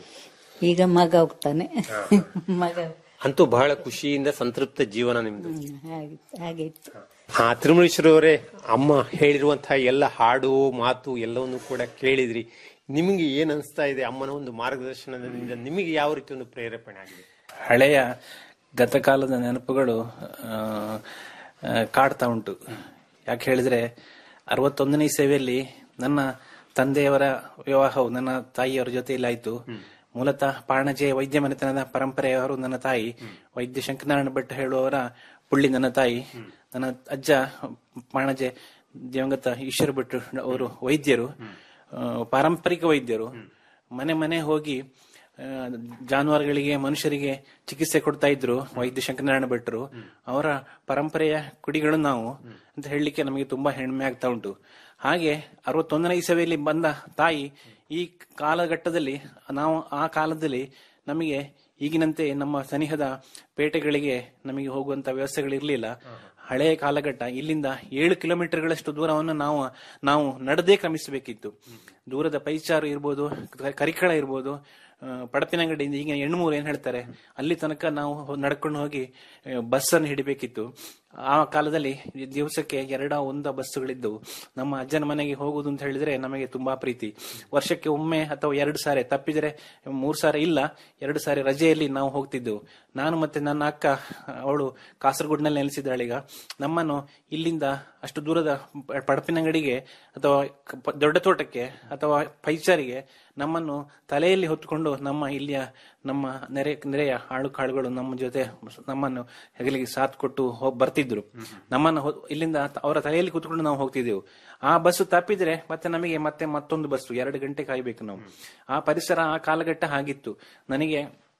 ಈಗ ಮಗ ಹೋಗ್ತಾನೆ ಮಗ ಅಂತೂ ಬಹಳ ಖುಷಿಯಿಂದ ಸಂತೃಪ್ತ ಜೀವನ ನಿಮ್ದು ಹ್ಮ್, ಹಾಗೆ ಹಾಗೆ ಇತ್ತು ಹಾ ತಿರುಮಲೇಶ್ವರವರೇ ಅಮ್ಮ ಹೇಳಿರುವಂತಹ ಎಲ್ಲ ಹಾಡು ಮಾತು ಎಲ್ಲವನ್ನು ಕೂಡ ಕೇಳಿದ್ರಿ ನಿಮಗೆ ಏನ್ ಅನಿಸ್ತಾ ಇದೆ ಅಮ್ಮನ ಒಂದು ಮಾರ್ಗದರ್ಶನದಿಂದ ನಿಮಗೆ ಯಾವ ರೀತಿ ಒಂದು ಪ್ರೇರೇಪಣೆ ಆಗಿದೆ ಹಳೆಯ ಗತಕಾಲದ ನೆನಪುಗಳು ಆ, ಆ, ಕಾಡ್ತಾ ಉಂಟು ಯಾಕೆ ಹೇಳಿದ್ರೆ ಅರವತ್ತೊಂದನೇ ಸೇವೆಯಲ್ಲಿ ನನ್ನ ತಂದೆಯವರ ವಿವಾಹವು ನನ್ನ ತಾಯಿಯವರ ಜೊತೆಯಲ್ಲಿ ಆಯ್ತು ಮೂಲತಃ ಪಾಣಜೆ ವೈದ್ಯ ಮನೆತನದ ಪರಂಪರೆಯವರು ನನ್ನ ತಾಯಿ ವೈದ್ಯ ಶಂಕರನಾರಾಯಣ ಭಟ್ ಹೇಳುವವರ ಪುಳ್ಳಿ ನನ್ನ ತಾಯಿ ನನ್ನ ಅಜ್ಜ ಪಾಣಜೆ ದಿವಂಗತ ಈಶ್ವರ ಭಟ್ ಅವರು ವೈದ್ಯರು ಆ, ಪಾರಂಪರಿಕ ವೈದ್ಯರು ಮನೆ ಮನೆ ಹೋಗಿ ಆ, ಜಾನುವಾರುಗಳಿಗೆ ಮನುಷ್ಯರಿಗೆ ಚಿಕಿತ್ಸೆ ಕೊಡ್ತಾ ಇದ್ರು ವೈದ್ಯ ಶಂಕರನಾರಾಯಣ ಭಟ್ರು ಅವರ ಪರಂಪರೆಯ ಕುಡಿಗಳು ನಾವು ಅಂತ ಹೇಳಲಿಕ್ಕೆ ನಮಗೆ ತುಂಬಾ ಹೆಮ್ಮೆ ಆಗ್ತಾ ಉಂಟು ಹಾಗೆ ಅರವತ್ತೊಂದನೇ ಇಸವಿಯಲ್ಲಿ ಬಂದ ತಾಯಿ ಈ ಕಾಲಘಟ್ಟದಲ್ಲಿ ನಾವು ಆ ಕಾಲದಲ್ಲಿ ನಮಗೆ ಈಗಿನಂತೆ ನಮ್ಮ ಸನಿಹದ ಪೇಟೆಗಳಿಗೆ ನಮಗೆ ಹೋಗುವಂತ ವ್ಯವಸ್ಥೆಗಳಿರಲಿಲ್ಲ ಹಳೆಯ ಕಾಲಘಟ್ಟ ಇಲ್ಲಿಂದ ಏಳು ಕಿಲೋಮೀಟರ್ಗಳಷ್ಟು ದೂರವನ್ನು ನಾವು ನಾವು ನಡೆದೇ ಕ್ರಮಿಸಬೇಕಿತ್ತು ದೂರದ ಪೈಚಾರು ಇರ್ಬೋದು ಕ- ಕರಿಕಳ ಇರ್ಬೋದು ಆ, ಪಡಪಿನಂಗಡಿಯಿಂದ ಈಗ ಹೆಣ್ಣುಮೂರು ಏನ್ ಹೇಳ್ತಾರೆ ಅಲ್ಲಿ ತನಕ ನಾವು ಹೊ- ನಡ್ಕೊಂಡು ಹೋಗಿ ಬಸ್ ಅನ್ನು ಹಿಡಿಬೇಕಿತ್ತು ಆ ಕಾಲದಲ್ಲಿ ದಿವಸಕ್ಕೆ ಎರಡ ಒಂದ ಬಸ್ಸುಗಳಿದ್ದವು ನಮ್ಮ ಅಜ್ಜನ ಮನೆಗೆ ಹೋಗುದು ಅಂತ ಹೇಳಿದ್ರೆ ನಮಗೆ ತುಂಬಾ ಪ್ರೀತಿ ವರ್ಷಕ್ಕೆ ಒಮ್ಮೆ ಅಥವಾ ಎರಡು ಸಾರಿ ತಪ್ಪಿದರೆ ಮೂರು ಸಾರಿ ಇಲ್ಲ ಎರಡು ಸಾರಿ ರಜೆಯಲ್ಲಿ ನಾವು ಹೋಗ್ತಿದ್ದೆವು ನಾನು ಮತ್ತೆ ನನ್ನ ಅಕ್ಕ ಅವಳು ಕಾಸರಗೋಡ್ನಲ್ಲಿ ನೆಲೆಸಿದ್ದಾಳೀಗ ನಮ್ಮನ್ನು ಇಲ್ಲಿಂದ ಅಷ್ಟು ದೂರದ ಪ- ಪಡಪಿನಂಗಡಿಗೆ ಅಥವಾ ಕ- ಪ- ದೊಡ್ಡ ತೋಟಕ್ಕೆ ಅಥವಾ ಪೈಚಾರಿಗೆ ನಮ್ಮನ್ನು ತಲೆಯಲ್ಲಿ ಹೊತ್ತುಕೊಂಡು ನಮ್ಮ ಇಲ್ಲಿಯ ನಮ್ಮ ನೆರೆ ನೆರೆಯ ಆಳು ಕಾಳುಗಳು ನಮ್ಮ ಜೊತೆ ನಮ್ಮನ್ನು ಹೆಗಲಿಗೆ ಸಾಥ್ ಕೊಟ್ಟು ಹೋಗಿ ಬರ್ತಿದ್ರು ನಮ್ಮನ್ನು ಹೊ- ಇಲ್ಲಿಂದ ತ- ಅವರ ತಲೆಯಲ್ಲಿ ಕೂತ್ಕೊಂಡು ನಾವು ಹೋಗ್ತಿದ್ದೆವು ಆ ಬಸ್ಸು ತಪ್ಪಿದ್ರೆ ಮತ್ತೆ ನಮಗೆ ಮತ್ತೆ ಮತ್ತೊಂದು ಬಸ್ಸು ಎರಡು ಗಂಟೆ ಕಾಯ್ಬೇಕು ನಾವು ಆ ಪರಿಸರ ಆ ಕಾಲಘಟ್ಟ ಹಾಗಿತ್ತು ನನಗೆ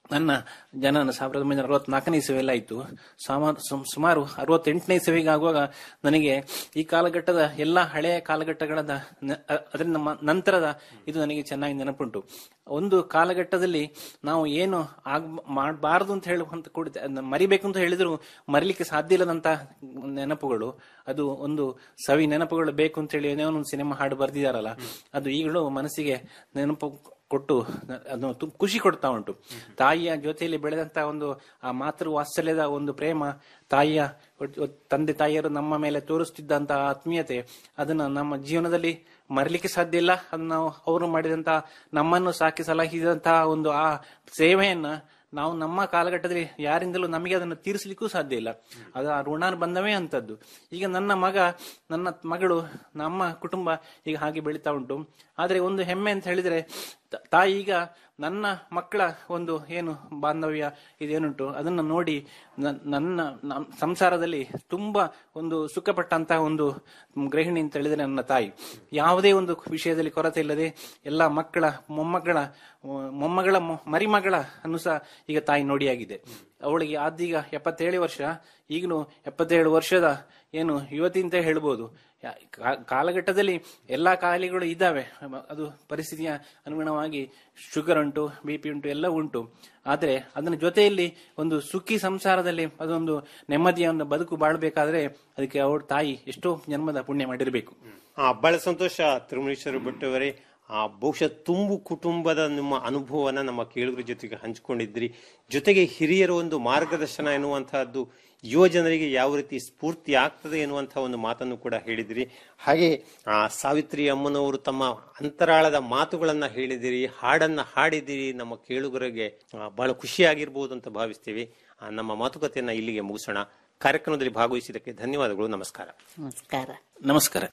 ನನ್ನ ಜನನ ಸಾವಿರದ ಒಂಬೈನೂರ ಅರವತ್ನಾಲ್ಕನೇ ಇಸವೆಲ್ಲ ಆಯಿತು ಸಾಮಾರು ಸುಮ್- ಸುಮಾರು ಅರವತ್ತೆಂಟನೇ ಇಸವಿಗೆ ಆಗುವಾಗ ನನಗೆ ಈ ಕಾಲಘಟ್ಟದ ಎಲ್ಲ ಹಳೆಯ ಕಾಲಘಟ್ಟಗಳ ಅದರಿಂದ ಮ- ನಂತರದ ಇದು ನನಗೆ ಚೆನ್ನಾಗಿ ನೆನಪುಂಟು ಒಂದು ಕಾಲಘಟ್ಟದಲ್ಲಿ ನಾವು ಏನು ಆಗ್ ಮಾಡಬಾರದು ಅಂತ ಹೇಳುವಂತ ಕೂಡ ಅದ್ನ ಮರಿಬೇಕು ಅಂತ ಹೇಳಿದ್ರು ಮರಿಲಿಕ್ಕೆ ಸಾಧ್ಯ ಇಲ್ಲದಂತ ನೆನಪುಗಳು ಅದು ಒಂದು ಸವಿ ನೆನಪುಗಳು ಬೇಕು ಅಂತ ಹೇಳಿ ಏನೋ ಒಂದು ಸಿನಿಮಾ ಹಾಡು ಬರ್ದಿದಾರಲ್ಲ ಅದು ಈಗಲೂ ಮನಸ್ಸಿಗೆ ನೆನಪು ಕೊಟ್ಟು ಅದು ತು- ಖುಷಿ ಕೊಡ್ತಾ ಉಂಟು ತಾಯಿಯ ಜೊತೆಯಲ್ಲಿ ಬೆಳೆದಂತ ಒಂದು ಆ ಮಾತೃ ವಾತ್ಸಲ್ಯದ ಒಂದು ಪ್ರೇಮ ತಾಯಿಯ ಒಟ್- ಒಟ್- ತಂದೆ ತಾಯಿಯರು ನಮ್ಮ ಮೇಲೆ ತೋರಿಸ್ತಿದ್ದಂತ ಆತ್ಮೀಯತೆ ಅದನ್ನ ನಮ್ಮ ಜೀವನದಲ್ಲಿ ಮರಲಿಕ್ಕೆ ಸಾಧ್ಯ ಇಲ್ಲ ಅದನ್ನ ನಾವು ಅವರು ಮಾಡಿದಂತ ನಮ್ಮನ್ನು ಸಾಕಿ ಸಲಹಿದಂತಹ ಒಂದು ಆ ಸೇವೆಯನ್ನ ನಾವು ನಮ್ಮ ಕಾಲಘಟ್ಟದಲ್ಲಿ ಯಾರಿಂದಲೂ ನಮಗೆ ಅದನ್ನು ತೀರಿಸಲಿಕ್ಕೂ ಸಾಧ್ಯ ಇಲ್ಲ ಅದು ಆ ಋಣಾನುಬಂಧವೇ ಅಂತದ್ದು ಈಗ ನನ್ನ ಮಗ ನನ್ನ ಮಗಳು ನಮ್ಮ ಕುಟುಂಬ ಈಗ ಹಾಗೆ ಬೆಳೀತಾ ಉಂಟು ಆದ್ರೆ ಒಂದು ಹೆಮ್ಮೆ ಅಂತ ಹೇಳಿದ್ರೆ ತ- ತಾಯಿ ಈಗ ನನ್ನ ಮಕ್ಕಳ ಒಂದು ಏನು ಬಾಂಧವ್ಯ ಇದೇನುಂಟು ಅದನ್ನ ನೋಡಿ ನ- ನನ್ನ ನಮ್- ಸಂಸಾರದಲ್ಲಿ ತುಂಬಾ ಒಂದು ಸುಖಪಟ್ಟಂತಹ ಒಂದು ಗೃಹಿಣಿ ಅಂತ ಹೇಳಿದ್ರೆ ನನ್ನ ತಾಯಿ ಯಾವುದೇ ಒಂದು ವಿಷಯದಲ್ಲಿ ಕೊರತೆ ಇಲ್ಲದೆ ಎಲ್ಲ ಮಕ್ಕಳ ಮೊಮ್ಮಕ್ಕಳ ಮೊಮ್ಮಗಳ ಮೊ- ಮರಿಮಗಳ ಅನ್ನು ಸಹ ಈಗ ತಾಯಿ ನೋಡಿಯಾಗಿದೆ ಅವಳಿಗೆ ಆದೀಗ ಎಪ್ಪತ್ತೇಳು ವರ್ಷ ಈಗಲೂ ಎಪ್ಪತ್ತೇಳು ವರ್ಷದ ಏನು ಯುವತಿ ಅಂತ ಹೇಳ್ಬೋದು ಯಾ- ಕಾ- ಕಾಲಘಟ್ಟದಲ್ಲಿ ಎಲ್ಲಾ ಕಾಯಿಲೆಗಳು ಇದ್ದಾವೆ ಅದು ಪರಿಸ್ಥಿತಿಯ ಅನುಗುಣವಾಗಿ ಶುಗರ್ ಉಂಟು ಬಿ ಪಿ ಉಂಟು ಎಲ್ಲ ಉಂಟು ಆದ್ರೆ ಅದನ್ನ ಜೊತೆಯಲ್ಲಿ ಒಂದು ಸುಖಿ ಸಂಸಾರದಲ್ಲಿ ಅದೊಂದು ನೆಮ್ಮದಿಯ ಒಂದು ಬದುಕು ಬಾಳ್ಬೇಕಾದ್ರೆ ಅದಕ್ಕೆ ಅವ್ರ ತಾಯಿ ಎಷ್ಟೋ ಜನ್ಮದ ಪುಣ್ಯ ಮಾಡಿರ್ಬೇಕು ಆ ಬಹಳ ಸಂತೋಷ ತಿರುಮಲೇಶ್ವರ ಭಟ್ ಅವರೇ ಆ ಬಹುಶಃ ತುಂಬು ಕುಟುಂಬದ ನಿಮ್ಮ ಅನುಭವನ ನಮ್ಮ ಕೇಳುಗರ ಜೊತೆಗೆ ಹಂಚಿಕೊಂಡಿದ್ರಿ ಜೊತೆಗೆ ಹಿರಿಯರ ಒಂದು ಮಾರ್ಗದರ್ಶನ ಎನ್ನುವಂತಹದ್ದು ಯುವ ಜನರಿಗೆ ಯಾವ ರೀತಿ ಸ್ಫೂರ್ತಿ ಆಗ್ತದೆ ಎನ್ನುವಂತಹ ಒಂದು ಮಾತನ್ನು ಕೂಡ ಹೇಳಿದಿರಿ ಹಾಗೆ ಆ ಸಾವಿತ್ರಿ ಅಮ್ಮನವರು ತಮ್ಮ ಅಂತರಾಳದ ಮಾತುಗಳನ್ನ ಹೇಳಿದಿರಿ ಹಾಡನ್ನ ಹಾಡಿದಿರಿ ನಮ್ಮ ಕೇಳುಗರಿಗೆ ಆ, ಬಹಳ ಖುಷಿಯಾಗಿರ್ಬೋದು ಅಂತ ಭಾವಿಸ್ತೀವಿ ಆ, ನಮ್ಮ ಮಾತುಕತೆಯನ್ನ ಇಲ್ಲಿಗೆ ಮುಗಿಸೋಣ ಕಾರ್ಯಕ್ರಮದಲ್ಲಿ ಭಾಗವಹಿಸಿದ್ದಕ್ಕೆ ಧನ್ಯವಾದಗಳು ನಮಸ್ಕಾರ ನಮಸ್ಕಾರ ನಮಸ್ಕಾರ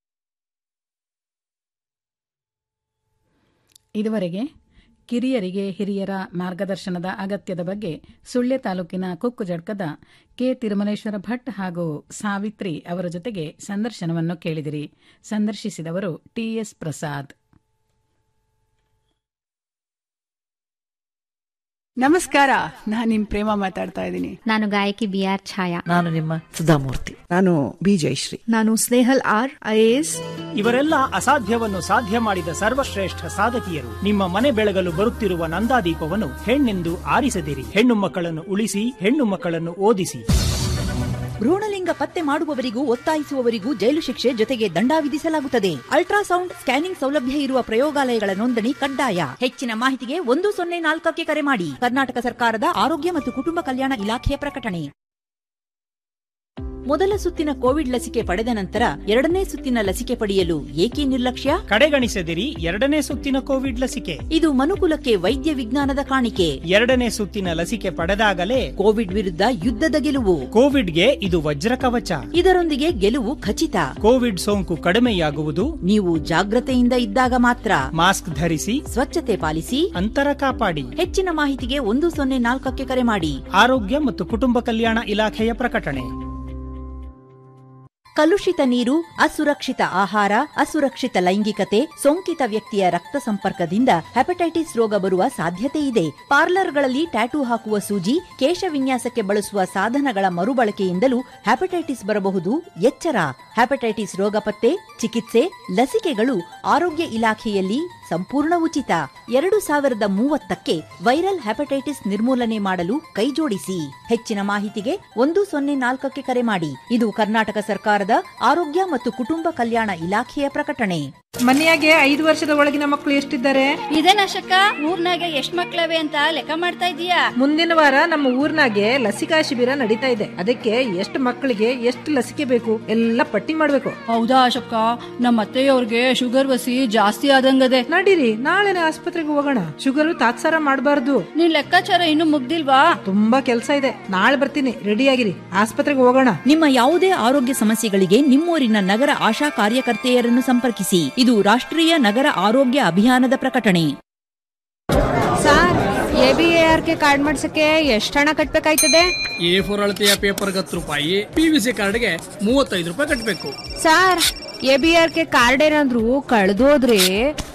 ಇದುವರೆಗೆ ಕಿರಿಯರಿಗೆ ಹಿರಿಯರ ಮಾರ್ಗದರ್ಶನದ ಅಗತ್ಯದ ಬಗ್ಗೆ ಸುಳ್ಯ ತಾಲೂಕಿನ ಕುಕ್ಕುಜಡ್ಕದ ಕೆ ತಿರುಮಲೇಶ್ವರ ಭಟ್ ಹಾಗೂ ಸಾವಿತ್ರಿ ಅವರ ಜೊತೆಗೆ ಸಂದರ್ಶನವನ್ನು ಕೇಳಿದಿರಿ ಸಂದರ್ಶಿಸಿದವರು ಟಿಎಸ್ ಪ್ರಸಾದ್ ನಮಸ್ಕಾರ ನಾನು ನಿಮ್ ಪ್ರೇಮ ಮಾತಾಡ್ತಾ ಇದ್ದೀನಿ ನಾನು ಗಾಯಕಿ ಬಿ ಆರ್ ಛಾಯಾ ನಾನು ನಿಮ್ಮ ಸುಧಾಮೂರ್ತಿ ನಾನು ಬಿ ಜಯಶ್ರೀ ನಾನು ಸ್ನೇಹಲ್ ಆರ್ ಐಎಎಸ್ ಇವರೆಲ್ಲ ಅಸಾಧ್ಯವನ್ನು ಸಾಧ್ಯ ಮಾಡಿದ ಸರ್ವಶ್ರೇಷ್ಠ ಸಾಧಕಿಯರು ನಿಮ್ಮ ಮನೆ ಬೆಳಗಲು ಬರುತ್ತಿರುವ ನಂದಾದೀಪವನ್ನು ಹೆಣ್ಣೆಂದು ಆರಿಸದಿರಿ ಹೆಣ್ಣು ಮಕ್ಕಳನ್ನು ಉಳಿಸಿ ಹೆಣ್ಣು ಮಕ್ಕಳನ್ನು ಓದಿಸಿ ಭ್ರೂಣಲಿಂಗ ಪತ್ತೆ ಮಾಡುವವರಿಗೂ ಒತ್ತಾಯಿಸುವವರಿಗೂ ಜೈಲು ಶಿಕ್ಷೆ ಜೊತೆಗೆ ದಂಡ ವಿಧಿಸಲಾಗುತ್ತದೆ ಅಲ್ಟ್ರಾಸೌಂಡ್ ಸ್ಕ್ಯಾನಿಂಗ್ ಸೌಲಭ್ಯ ಇರುವ ಪ್ರಯೋಗಾಲಯಗಳ ನೋಂದಣಿ ಕಡ್ಡಾಯ ಹೆಚ್ಚಿನ ಮಾಹಿತಿಗೆ ಒಂದು ಸೊನ್ನೆ ನಾಲ್ಕಕ್ಕೆ ಕರೆ ಮಾಡಿ ಕರ್ನಾಟಕ ಸರ್ಕಾರದ ಆರೋಗ್ಯ ಮತ್ತು ಕುಟುಂಬ ಕಲ್ಯಾಣ ಇಲಾಖೆಯ ಪ್ರಕಟಣೆ ಮೊದಲ ಸುತ್ತಿನ ಕೋವಿಡ್ ಲಸಿಕೆ ಪಡೆದ ನಂತರ ಎರಡನೇ ಸುತ್ತಿನ ಲಸಿಕೆ ಪಡೆಯಲು ಏಕೆ ನಿರ್ಲಕ್ಷ್ಯ ಕಡೆಗಣಿಸದಿರಿ ಎರಡನೇ ಸುತ್ತಿನ ಕೋವಿಡ್ ಲಸಿಕೆ ಇದು ಮನುಕುಲಕ್ಕೆ ವೈದ್ಯ ವಿಜ್ಞಾನದ ಕಾಣಿಕೆ ಎರಡನೇ ಸುತ್ತಿನ ಲಸಿಕೆ ಪಡೆದಾಗಲೇ ಕೋವಿಡ್ ವಿರುದ್ಧ ಯುದ್ಧದ ಗೆಲುವು ಕೋವಿಡ್ಗೆ ಇದು ವಜ್ರ ಕವಚ ಇದರೊಂದಿಗೆ ಗೆಲುವು ಖಚಿತ ಕೋವಿಡ್ ಸೋಂಕು ಕಡಿಮೆಯಾಗುವುದು ನೀವು ಜಾಗ್ರತೆಯಿಂದ ಇದ್ದಾಗ ಮಾತ್ರ ಮಾಸ್ಕ್ ಧರಿಸಿ ಸ್ವಚ್ಛತೆ ಪಾಲಿಸಿ ಅಂತರ ಕಾಪಾಡಿ ಹೆಚ್ಚಿನ ಮಾಹಿತಿಗೆ ಒಂದು ಸೊನ್ನೆ ನಾಲ್ಕಕ್ಕೆ ಕರೆ ಮಾಡಿ ಆರೋಗ್ಯ ಮತ್ತು ಕುಟುಂಬ ಕಲ್ಯಾಣ ಇಲಾಖೆಯ ಪ್ರಕಟಣೆ ಕಲುಷಿತ ನೀರು ಅಸುರಕ್ಷಿತ ಆಹಾರ ಅಸುರಕ್ಷಿತ ಲೈಂಗಿಕತೆ ಸೋಂಕಿತ ವ್ಯಕ್ತಿಯ ರಕ್ತ ಸಂಪರ್ಕದಿಂದ ಹೆಪಟೈಟಿಸ್ ರೋಗ ಬರುವ ಸಾಧ್ಯತೆ ಇದೆ ಪಾರ್ಲರ್ಗಳಲ್ಲಿ ಟ್ಯಾಟೂ ಹಾಕುವ ಸೂಜಿ ಕೇಶ ವಿನ್ಯಾಸಕ್ಕೆ ಬಳಸುವ ಸಾಧನಗಳ ಮರುಬಳಕೆಯಿಂದಲೂ ಹೆಪಟೈಟಿಸ್ ಬರಬಹುದು ಎಚ್ಚರ ಹೆಪಟೈಟಿಸ್ ರೋಗ ಪತ್ತೆ ಚಿಕಿತ್ಸೆ ಲಸಿಕೆಗಳು ಆರೋಗ್ಯ ಇಲಾಖೆಯಲ್ಲಿ ಸಂಪೂರ್ಣ ಉಚಿತ ಎರಡು ಸಾವಿರದ ಮೂವತ್ತಕ್ಕೆ ವೈರಲ್ ಹೆಪಟೈಟಿಸ್ ನಿರ್ಮೂಲನೆ ಮಾಡಲು ಕೈಜೋಡಿಸಿ ಹೆಚ್ಚಿನ ಮಾಹಿತಿಗೆ ಒಂದು ಸೊನ್ನೆ ನಾಲ್ಕಕ್ಕೆ ಕರೆ ಮಾಡಿ ಇದು ಕರ್ನಾಟಕ ಸರ್ಕಾರದ ಆರೋಗ್ಯ ಮತ್ತು ಕುಟುಂಬ ಕಲ್ಯಾಣ ಇಲಾಖೆಯ ಪ್ರಕಟಣೆ ಮನೆಯಾಗೆ ಐದು ವರ್ಷದ ಒಳಗಿನ ಮಕ್ಕಳು ಎಷ್ಟಿದ್ದಾರೆ ಇದೇನಶಕ ಊರ್ನಾಗೆ ಎಷ್ಟ್ ಮಕ್ಳವೆ ಅಂತ ಲೆಕ್ಕ ಮಾಡ್ತಾ ಇದೀಯಾ ಮುಂದಿನ ವಾರ ನಮ್ಮ ಊರ್ನಾಗೆ ಲಸಿಕಾ ಶಿಬಿರ ನಡೀತಾ ಇದೆ ಅದಕ್ಕೆ ಎಷ್ಟು ಮಕ್ಕಳಿಗೆ ಎಷ್ಟು ಲಸಿಕೆ ಬೇಕು ಎಲ್ಲ ಪಟ್ಟಿ ಮಾಡ್ಬೇಕು ಹೌದಾ ಅಶಕ್ಕ ನಮ್ಮ ಅತ್ತೆಯವ್ರಿಗೆ ಶುಗರ್ ವಸಿ ಜಾಸ್ತಿ ಆದಂಗದೆ ನಡೀರಿ ನಾಳೆನೆ ಆಸ್ಪತ್ರೆಗೆ ಹೋಗೋಣ ಶುಗರ್ ತಾತ್ಸಾರ ಮಾಡಬಾರ್ದು ನಿನ್ ಲೆಕ್ಕಾಚಾರ ಇನ್ನು ಮುಗ್ದಿಲ್ವಾ ತುಂಬಾ ಕೆಲಸ ಇದೆ ನಾಳೆ ಬರ್ತೀನಿ ರೆಡಿ ಆಗಿರಿ ಆಸ್ಪತ್ರೆಗೆ ಹೋಗೋಣ ನಿಮ್ಮ ಯಾವುದೇ ಆರೋಗ್ಯ ಸಮಸ್ಯೆಗಳಿಗೆ ನಿಮ್ಮೂರಿನ ನಗರ ಆಶಾ ಕಾರ್ಯಕರ್ತೆಯರನ್ನು ಸಂಪರ್ಕಿಸಿ ಇದು ರಾಷ್ಟ್ರೀಯ ನಗರ ಆರೋಗ್ಯ ಅಭಿಯಾನದ ಪ್ರಕಟಣೆ sir A B R K card ಮಾಡ್ಸಕ್ಕೆ ಎಷ್ಟು ಹಣ ಕಟ್ಬೇಕಾಯ್ತದೆ ಎ ಫೋರ್ ಅಳತೆಯ ಪೇಪರ್ಗೆ ಹತ್ತು ರೂಪಾಯಿ ಪಿ ವಿ ಸಿ ಕಾರ್ಡ್ಗೆ ಮೂವತ್ತೈದು ರೂಪಾಯಿ ಕಟ್ಟಬೇಕು sir A B R K card ಏನಾದ್ರು ಕಳ್ದೋದ್ರೆ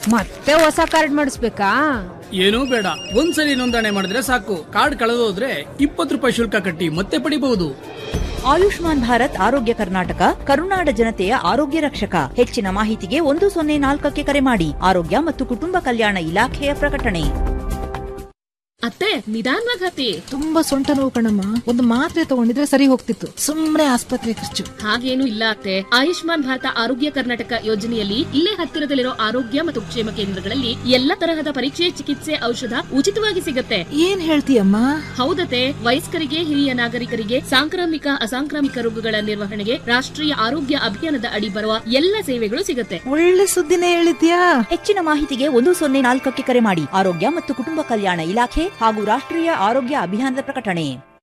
ಮತ್ತೆ ಹೊಸ ಕಾರ್ಡ್ ಮಾಡಿಸ್ಬೇಕಾ ಏನೂ ಬೇಡ ಒಂದ್ಸಲಿ ನೋಂದಣಿ ಮಾಡಿದ್ರೆ ಸಾಕು ಕಾರ್ಡ್ ಕಳೆದೋದ್ರೆ ಇಪ್ಪತ್ತು ರೂಪಾಯಿ ಶುಲ್ಕ ಕಟ್ಟಿ ಮತ್ತೆ ಪಡಿಬಹುದು ಆಯುಷ್ಮಾನ್ ಭಾರತ್ ಆರೋಗ್ಯ ಕರ್ನಾಟಕ ಕರುನಾಡ ಜನತೆಯ ಆರೋಗ್ಯ ರಕ್ಷಕ ಹೆಚ್ಚಿನ ಮಾಹಿತಿಗೆ ಒಂದು ಸೊನ್ನೆ ನಾಲ್ಕಕ್ಕೆ ಕರೆ ಮಾಡಿ ಆರೋಗ್ಯ ಮತ್ತು ಕುಟುಂಬ ಕಲ್ಯಾಣ ಇಲಾಖೆಯ ಪ್ರಕಟಣೆ ಅತ್ತೆ ನಿಧಾನವಾಗಿ ಹತ್ತಿ ತುಂಬಾ ಸೊಂಟ ನೋವು ಕಣಮ್ಮ ಒಂದು ಮಾತ್ರೆ ತಗೊಂಡಿದ್ರೆ ಸರಿ ಹೋಗ್ತಿತ್ತು ಸುಮ್ನೆ ಆಸ್ಪತ್ರೆ ಖರ್ಚು ಹಾಗೇನು ಇಲ್ಲ ಅತ್ತೆ ಆಯುಷ್ಮಾನ್ ಭಾರತ ಆರೋಗ್ಯ ಕರ್ನಾಟಕ ಯೋಜನೆಯಲ್ಲಿ ಇಲ್ಲೇ ಹತ್ತಿರದಲ್ಲಿರೋ ಆರೋಗ್ಯ ಮತ್ತು ಕ್ಷೇಮ ಕೇಂದ್ರಗಳಲ್ಲಿ ಎಲ್ಲ ತರಹದ ಪರೀಕ್ಷೆ ಚಿಕಿತ್ಸೆ ಔಷಧ ಉಚಿತವಾಗಿ ಸಿಗುತ್ತೆ ಏನ್ ಹೇಳ್ತೀಯಮ್ಮ ಹೌದತೆ ವಯಸ್ಕರಿಗೆ ಹಿರಿಯ ನಾಗರಿಕರಿಗೆ ಸಾಂಕ್ರಾಮಿಕ ಅಸಾಂಕ್ರಾಮಿಕ ರೋಗಗಳ ನಿರ್ವಹಣೆಗೆ ರಾಷ್ಟ್ರೀಯ ಆರೋಗ್ಯ ಅಭಿಯಾನದ ಅಡಿ ಬರುವ ಎಲ್ಲ ಸೇವೆಗಳು ಸಿಗುತ್ತೆ ಒಳ್ಳೆ ಸುದ್ದಿನೇ ಹೇಳಿದ್ಯಾ ಹೆಚ್ಚಿನ ಮಾಹಿತಿಗೆ ಒಂದು ಸೊನ್ನೆ ನಾಲ್ಕಕ್ಕೆ ಕರೆ ಮಾಡಿ ಆರೋಗ್ಯ ಮತ್ತು ಕುಟುಂಬ ಕಲ್ಯಾಣ ಇಲಾಖೆ ಹಾಗೂ ರಾಷ್ಟ್ರೀಯ ಆರೋಗ್ಯ ಅಭಿಯಾನದ ಪ್ರಕಟಣೆ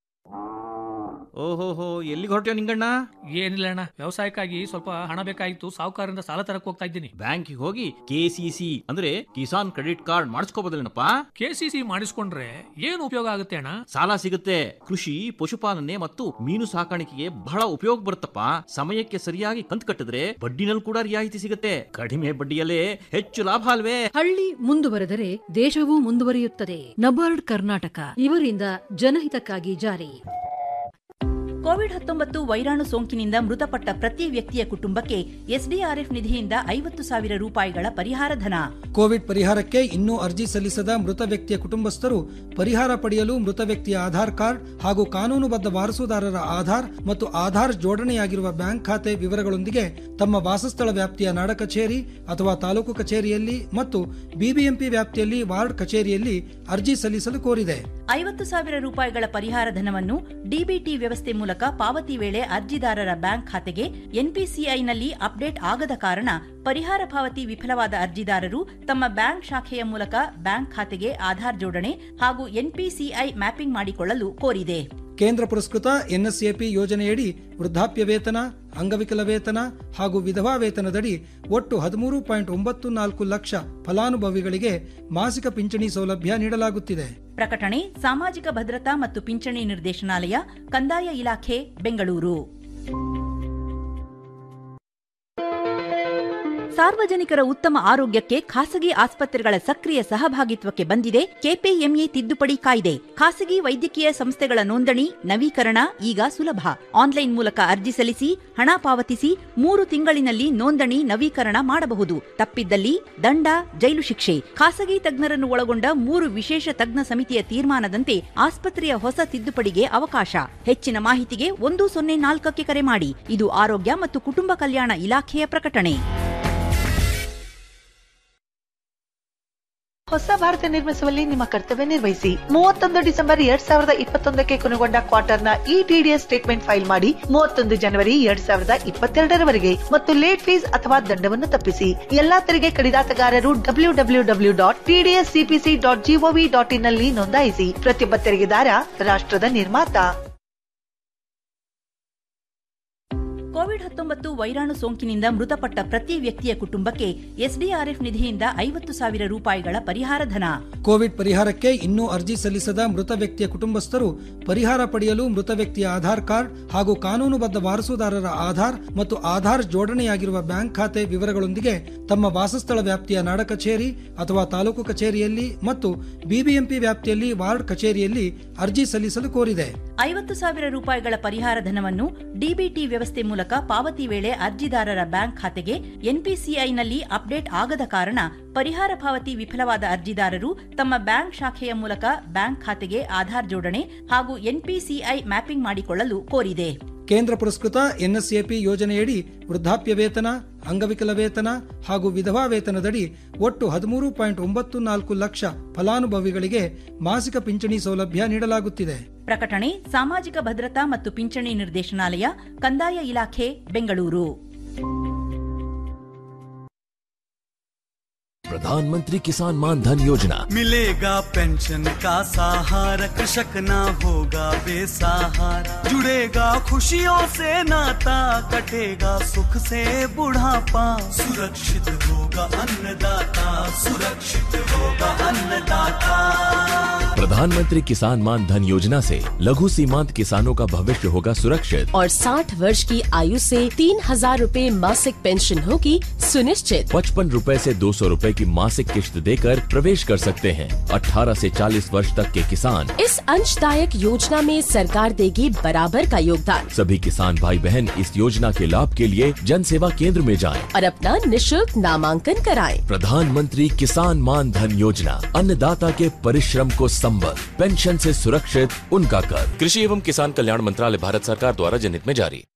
ಓಹೋಹೋ ಎಲ್ಲಿಗೆ ಹೊರಟ್ಯೋ ನಿಂಗಣ್ಣ ಏನಿಲ್ಲ ಅಣ್ಣ ವ್ಯವಸಾಯಕ್ಕಾಗಿ ಸ್ವಲ್ಪ ಹಣ ಬೇಕಾಗಿತ್ತು ಸಾಹುಕಾರರಿಂದ ಸಾಲ ತರಕ್ ಹೋಗ್ತಾ ಇದ್ದೀನಿ ಬ್ಯಾಂಕಿಗೆ ಹೋಗಿ ಕೆಸಿಸಿ ಅಂದ್ರೆ ಕಿಸಾನ್ ಕ್ರೆಡಿಟ್ ಕಾರ್ಡ್ ಮಾಡಿಸ್ಕೋಬೋದಲ್ಲೇನಪ್ಪ ಕೆಸಿಸಿ ಮಾಡಿಸ್ಕೊಂಡ್ರೆ ಏನು ಉಪಯೋಗ ಆಗುತ್ತೆ ಅಣ್ಣ ಸಾಲ ಸಿಗುತ್ತೆ ಕೃಷಿ ಪಶುಪಾಲನೆ ಮತ್ತು ಮೀನು ಸಾಕಾಣಿಕೆಗೆ ಬಹಳ ಉಪಯೋಗ ಬರುತ್ತಪ್ಪ ಸಮಯಕ್ಕೆ ಸರಿಯಾಗಿ ಕಂತು ಕಟ್ಟಿದ್ರೆ ಬಡ್ಡಿನಲ್ಲಿ ಕೂಡ ರಿಯಾಯಿತಿ ಸಿಗುತ್ತೆ ಕಡಿಮೆ ಬಡ್ಡಿಯಲ್ಲೇ ಹೆಚ್ಚು ಲಾಭ ಅಲ್ವೇ ಹಳ್ಳಿ ಮುಂದುವರೆದರೆ ದೇಶವೂ ಮುಂದುವರಿಯುತ್ತದೆ ನಬಾರ್ಡ್ ಕರ್ನಾಟಕ ಇವರಿಂದ ಜನಹಿತಕ್ಕಾಗಿ ಜಾರಿ ಕೋವಿಡ್ ಹತ್ತೊಂಬತ್ತು ವೈರಾಣು ಸೋಂಕಿನಿಂದ ಮೃತಪಟ್ಟ ಪ್ರತಿ ವ್ಯಕ್ತಿಯ ಕುಟುಂಬಕ್ಕೆ ಎಸ್ಡಿಆರ್ಎಫ್ ನಿಧಿಯಿಂದ ಐವತ್ತು ಸಾವಿರ ರೂಪಾಯಿಗಳ ಪರಿಹಾರ ಧನ ಕೋವಿಡ್ ಪರಿಹಾರಕ್ಕೆ ಇನ್ನೂ ಅರ್ಜಿ ಸಲ್ಲಿಸದ ಮೃತ ವ್ಯಕ್ತಿಯ ಕುಟುಂಬಸ್ಥರು ಪರಿಹಾರ ಪಡೆಯಲು ಮೃತ ವ್ಯಕ್ತಿಯ ಆಧಾರ್ ಕಾರ್ಡ್ ಹಾಗೂ ಕಾನೂನುಬದ್ಧ ವಾರಸುದಾರರ ಆಧಾರ್ ಮತ್ತು ಆಧಾರ್ ಜೋಡಣೆಯಾಗಿರುವ ಬ್ಯಾಂಕ್ ಖಾತೆ ವಿವರಗಳೊಂದಿಗೆ ತಮ್ಮ ವಾಸಸ್ಥಳ ವ್ಯಾಪ್ತಿಯ ನಾಡ ಕಚೇರಿ ಅಥವಾ ತಾಲೂಕು ಕಚೇರಿಯಲ್ಲಿ ಮತ್ತು ಬಿಬಿಎಂಪಿ ವ್ಯಾಪ್ತಿಯಲ್ಲಿ ವಾರ್ಡ್ ಕಚೇರಿಯಲ್ಲಿ ಅರ್ಜಿ ಸಲ್ಲಿಸಲು ಕೋರಿದೆ ಐವತ್ತು ಸಾವಿರ ರೂಪಾಯಿಗಳ ಪರಿಹಾರ ಧನವನ್ನು ಡಿಬಿಟಿ ವ್ಯವಸ್ಥೆ ಮೂಲಕ ಪಾವತಿ ವೇಳೆ ಅರ್ಜಿದಾರರ ಬ್ಯಾಂಕ್ ಖಾತೆಗೆ ಎನ್ಪಿಸಿಐನಲ್ಲಿ ಅಪ್ಡೇಟ್ ಆಗದ ಕಾರಣ ಪರಿಹಾರ ಪಾವತಿ ವಿಫಲವಾದ ಅರ್ಜಿದಾರರು ತಮ್ಮ ಬ್ಯಾಂಕ್ ಶಾಖೆಯ ಮೂಲಕ ಬ್ಯಾಂಕ್ ಖಾತೆಗೆ ಆಧಾರ್ ಜೋಡಣೆ ಹಾಗೂ ಎನ್ಪಿಸಿಐ ಮ್ಯಾಪಿಂಗ್ ಮಾಡಿಕೊಳ್ಳಲು ಕೋರಿದೆ ಕೇಂದ್ರ ಪುರಸ್ಕೃತ ಎನ್ಎಸ್ಎಪಿ ಯೋಜನೆಯಡಿ ವೃದ್ಧಾಪ್ಯ ವೇತನ ಅಂಗವಿಕಲ ವೇತನ ಹಾಗೂ ವಿಧವಾ ವೇತನದಡಿ ಒಟ್ಟು ಹದಿಮೂರು ಪಾಯಿಂಟ್ ಒಂಬತ್ತು ನಾಲ್ಕು ಲಕ್ಷ ಫಲಾನುಭವಿಗಳಿಗೆ ಮಾಸಿಕ ಪಿಂಚಣಿ ಸೌಲಭ್ಯ ನೀಡಲಾಗುತ್ತಿದೆ ಪ್ರಕಟಣೆ ಸಾಮಾಜಿಕ ಭದ್ರತಾ ಮತ್ತು ಪಿಂಚಣಿ ನಿರ್ದೇಶನಾಲಯ ಕಂದಾಯ ಇಲಾಖೆ ಬೆಂಗಳೂರು ಸಾರ್ವಜನಿಕರ ಉತ್ತಮ ಆರೋಗ್ಯಕ್ಕೆ ಖಾಸಗಿ ಆಸ್ಪತ್ರೆಗಳ ಸಕ್ರಿಯ ಸಹಭಾಗಿತ್ವಕ್ಕೆ ಬಂದಿದೆ ಕೆಪಿಎಂಇ ತಿದ್ದುಪಡಿ ಕಾಯ್ದೆ ಖಾಸಗಿ ವೈದ್ಯಕೀಯ ಸಂಸ್ಥೆಗಳ ನೋಂದಣಿ ನವೀಕರಣ ಈಗ ಸುಲಭ ಆನ್ಲೈನ್ ಮೂಲಕ ಅರ್ಜಿ ಸಲ್ಲಿಸಿ ಹಣ ಪಾವತಿಸಿ ಮೂರು ತಿಂಗಳಿನಲ್ಲಿ ನೋಂದಣಿ ನವೀಕರಣ ಮಾಡಬಹುದು ತಪ್ಪಿದ್ದಲ್ಲಿ ದಂಡ ಜೈಲು ಶಿಕ್ಷೆ ಖಾಸಗಿ ತಜ್ಞರನ್ನು ಒಳಗೊಂಡ ಮೂರು ವಿಶೇಷ ತಜ್ಞ ಸಮಿತಿಯ ತೀರ್ಮಾನದಂತೆ ಆಸ್ಪತ್ರೆಯ ಹೊಸ ತಿದ್ದುಪಡಿಗೆ ಅವಕಾಶ ಹೆಚ್ಚಿನ ಮಾಹಿತಿಗೆ ಒಂದು ಸೊನ್ನೆ ನಾಲ್ಕಕ್ಕೆ ಕರೆ ಮಾಡಿ ಇದು ಆರೋಗ್ಯ ಮತ್ತು ಕುಟುಂಬ ಕಲ್ಯಾಣ ಇಲಾಖೆಯ ಪ್ರಕಟಣೆ ಹೊಸ ಭಾರತ ನಿರ್ಮಿಸುವಲ್ಲಿ ನಿಮ್ಮ ಕರ್ತವ್ಯ ನಿರ್ವಹಿಸಿ ಮೂವತ್ತೊಂದು ಡಿಸೆಂಬರ್ ಎರಡ್ ಸಾವಿರದ ಇಪ್ಪತ್ತೊಂದಕ್ಕೆ ಕೊನೆಗೊಂಡ ಕ್ವಾರ್ಟರ್ನ ಇ ಟಿಡಿಎಸ್ ಸ್ಟೇಟ್ಮೆಂಟ್ ಫೈಲ್ ಮಾಡಿ ಮೂವತ್ತೊಂದು ಜನವರಿ ಎರಡ್ ಸಾವಿರದ ಇಪ್ಪತ್ತೆರಡರವರೆಗೆ ಮತ್ತು ಲೇಟ್ ಫೀಸ್ ಅಥವಾ ದಂಡವನ್ನು ತಪ್ಪಿಸಿ ಎಲ್ಲಾ ತೆರಿಗೆ ಕಡಿದಾತಗಾರರು W W W dot TDS CPC dot G O V dot in ನಲ್ಲಿ ನೋಂದಾಯಿಸಿ ಪ್ರತಿಯೊಬ್ಬ ತೆರಿಗೆದಾರ ರಾಷ್ಟ್ರದ ನಿರ್ಮಾತ ಕೋವಿಡ್ ಹತ್ತೊಂಬತ್ತು ವೈರಾಣು ಸೋಂಕಿನಿಂದ ಮೃತಪಟ್ಟ ಪ್ರತಿ ವ್ಯಕ್ತಿಯ ಕುಟುಂಬಕ್ಕೆ ಎಸ್ಡಿಆರ್ಎಫ್ ನಿಧಿಯಿಂದ ಐವತ್ತು ಸಾವಿರ ರೂಪಾಯಿಗಳ ಪರಿಹಾರ ಧನ ಕೋವಿಡ್ ಪರಿಹಾರಕ್ಕೆ ಇನ್ನೂ ಅರ್ಜಿ ಸಲ್ಲಿಸದ ಮೃತ ವ್ಯಕ್ತಿಯ ಕುಟುಂಬಸ್ಥರು ಪರಿಹಾರ ಪಡೆಯಲು ಮೃತ ವ್ಯಕ್ತಿಯ ಆಧಾರ್ ಕಾರ್ಡ್ ಹಾಗೂ ಕಾನೂನುಬದ್ಧ ವಾರಸುದಾರರ ಆಧಾರ್ ಮತ್ತು ಆಧಾರ್ ಜೋಡಣೆಯಾಗಿರುವ ಬ್ಯಾಂಕ್ ಖಾತೆ ವಿವರಗಳೊಂದಿಗೆ ತಮ್ಮ ವಾಸಸ್ಥಳ ವ್ಯಾಪ್ತಿಯ ನಾಡ ಕಚೇರಿ ಅಥವಾ ತಾಲೂಕು ಕಚೇರಿಯಲ್ಲಿ ಮತ್ತು ಬಿಬಿಎಂಪಿ ವ್ಯಾಪ್ತಿಯಲ್ಲಿ ವಾರ್ಡ್ ಕಚೇರಿಯಲ್ಲಿ ಅರ್ಜಿ ಸಲ್ಲಿಸಲು ಕೋರಿದೆ ಐವತ್ತು ಸಾವಿರ ರೂಪಾಯಿಗಳ ಪರಿಹಾರ ಧನವನ್ನು ಡಿಬಿಟಿ ವ್ಯವಸ್ಥೆ ಮೂಲಕ ಪಾವತಿ ವೇಳೆ ಅರ್ಜಿದಾರರ ಬ್ಯಾಂಕ್ ಖಾತೆಗೆ ಎನ್ಪಿಸಿಐನಲ್ಲಿ ಅಪ್ಡೇಟ್ ಆಗದ ಕಾರಣ ಪರಿಹಾರ ಪಾವತಿ ವಿಫಲವಾದ ಅರ್ಜಿದಾರರು ತಮ್ಮ ಬ್ಯಾಂಕ್ ಶಾಖೆಯ ಮೂಲಕ ಬ್ಯಾಂಕ್ ಖಾತೆಗೆ ಆಧಾರ್ ಜೋಡಣೆ ಹಾಗೂ ಎನ್ಪಿಸಿಐ ಮ್ಯಾಪಿಂಗ್ ಮಾಡಿಕೊಳ್ಳಲು ಕೋರಿದೆ ಕೇಂದ್ರ ಪುರಸ್ಕೃತ ಎನ್ಎಸ್ಎಪಿ ಯೋಜನೆಯಡಿ ವೃದ್ಧಾಪ್ಯ ವೇತನ ಅಂಗವಿಕಲ ವೇತನ ಹಾಗೂ ವಿಧವಾ ವೇತನದಡಿ ಒಟ್ಟು ಹದಿಮೂರು ಪಾಯಿಂಟ್ ಒಂಬತ್ತು ನಾಲ್ಕು ಲಕ್ಷ ಫಲಾನುಭವಿಗಳಿಗೆ ಮಾಸಿಕ ಪಿಂಚಣಿ ಸೌಲಭ್ಯ ನೀಡಲಾಗುತ್ತಿದೆ ಪ್ರಕಟಣೆ ಸಾಮಾಜಿಕ ಭದ್ರತಾ ಮತ್ತು ಪಿಂಚಣಿ ನಿರ್ದೇಶನಾಲಯ ಕಂದಾಯ ಇಲಾಖೆ ಬೆಂಗಳೂರು प्रधानमंत्री किसान मान धन योजना मिलेगा पेंशन का सहारा कृषक ना होगा बेसहारा जुड़ेगा खुशियों से नाता कटेगा सुख से बुढ़ापा सुरक्षित होगा अन्नदाता सुरक्षित होगा अन्नदाता प्रधानमंत्री किसान मान धन योजना से लघु सीमांत किसानों का भविष्य होगा सुरक्षित और 60 वर्ष की आयु से तीन हजार रूपए मासिक पेंशन होगी सुनिश्चित पचपन रूपए से दो सौ रूपए की मासिक किश्त देकर प्रवेश कर सकते हैं 18 से 40 वर्ष तक के किसान इस अंशदायक योजना में सरकार देगी बराबर का योगदान सभी किसान भाई बहन इस योजना के लाभ के लिए जन सेवा केंद्र में जाएं। और अपना निशुल्क नामांकन कराएं। प्रधानमंत्री किसान मान धन योजना अन्नदाता के परिश्रम को संबल पेंशन से सुरक्षित उनका कर कृषि एवं किसान कल्याण मंत्रालय भारत सरकार द्वारा जनहित में जारी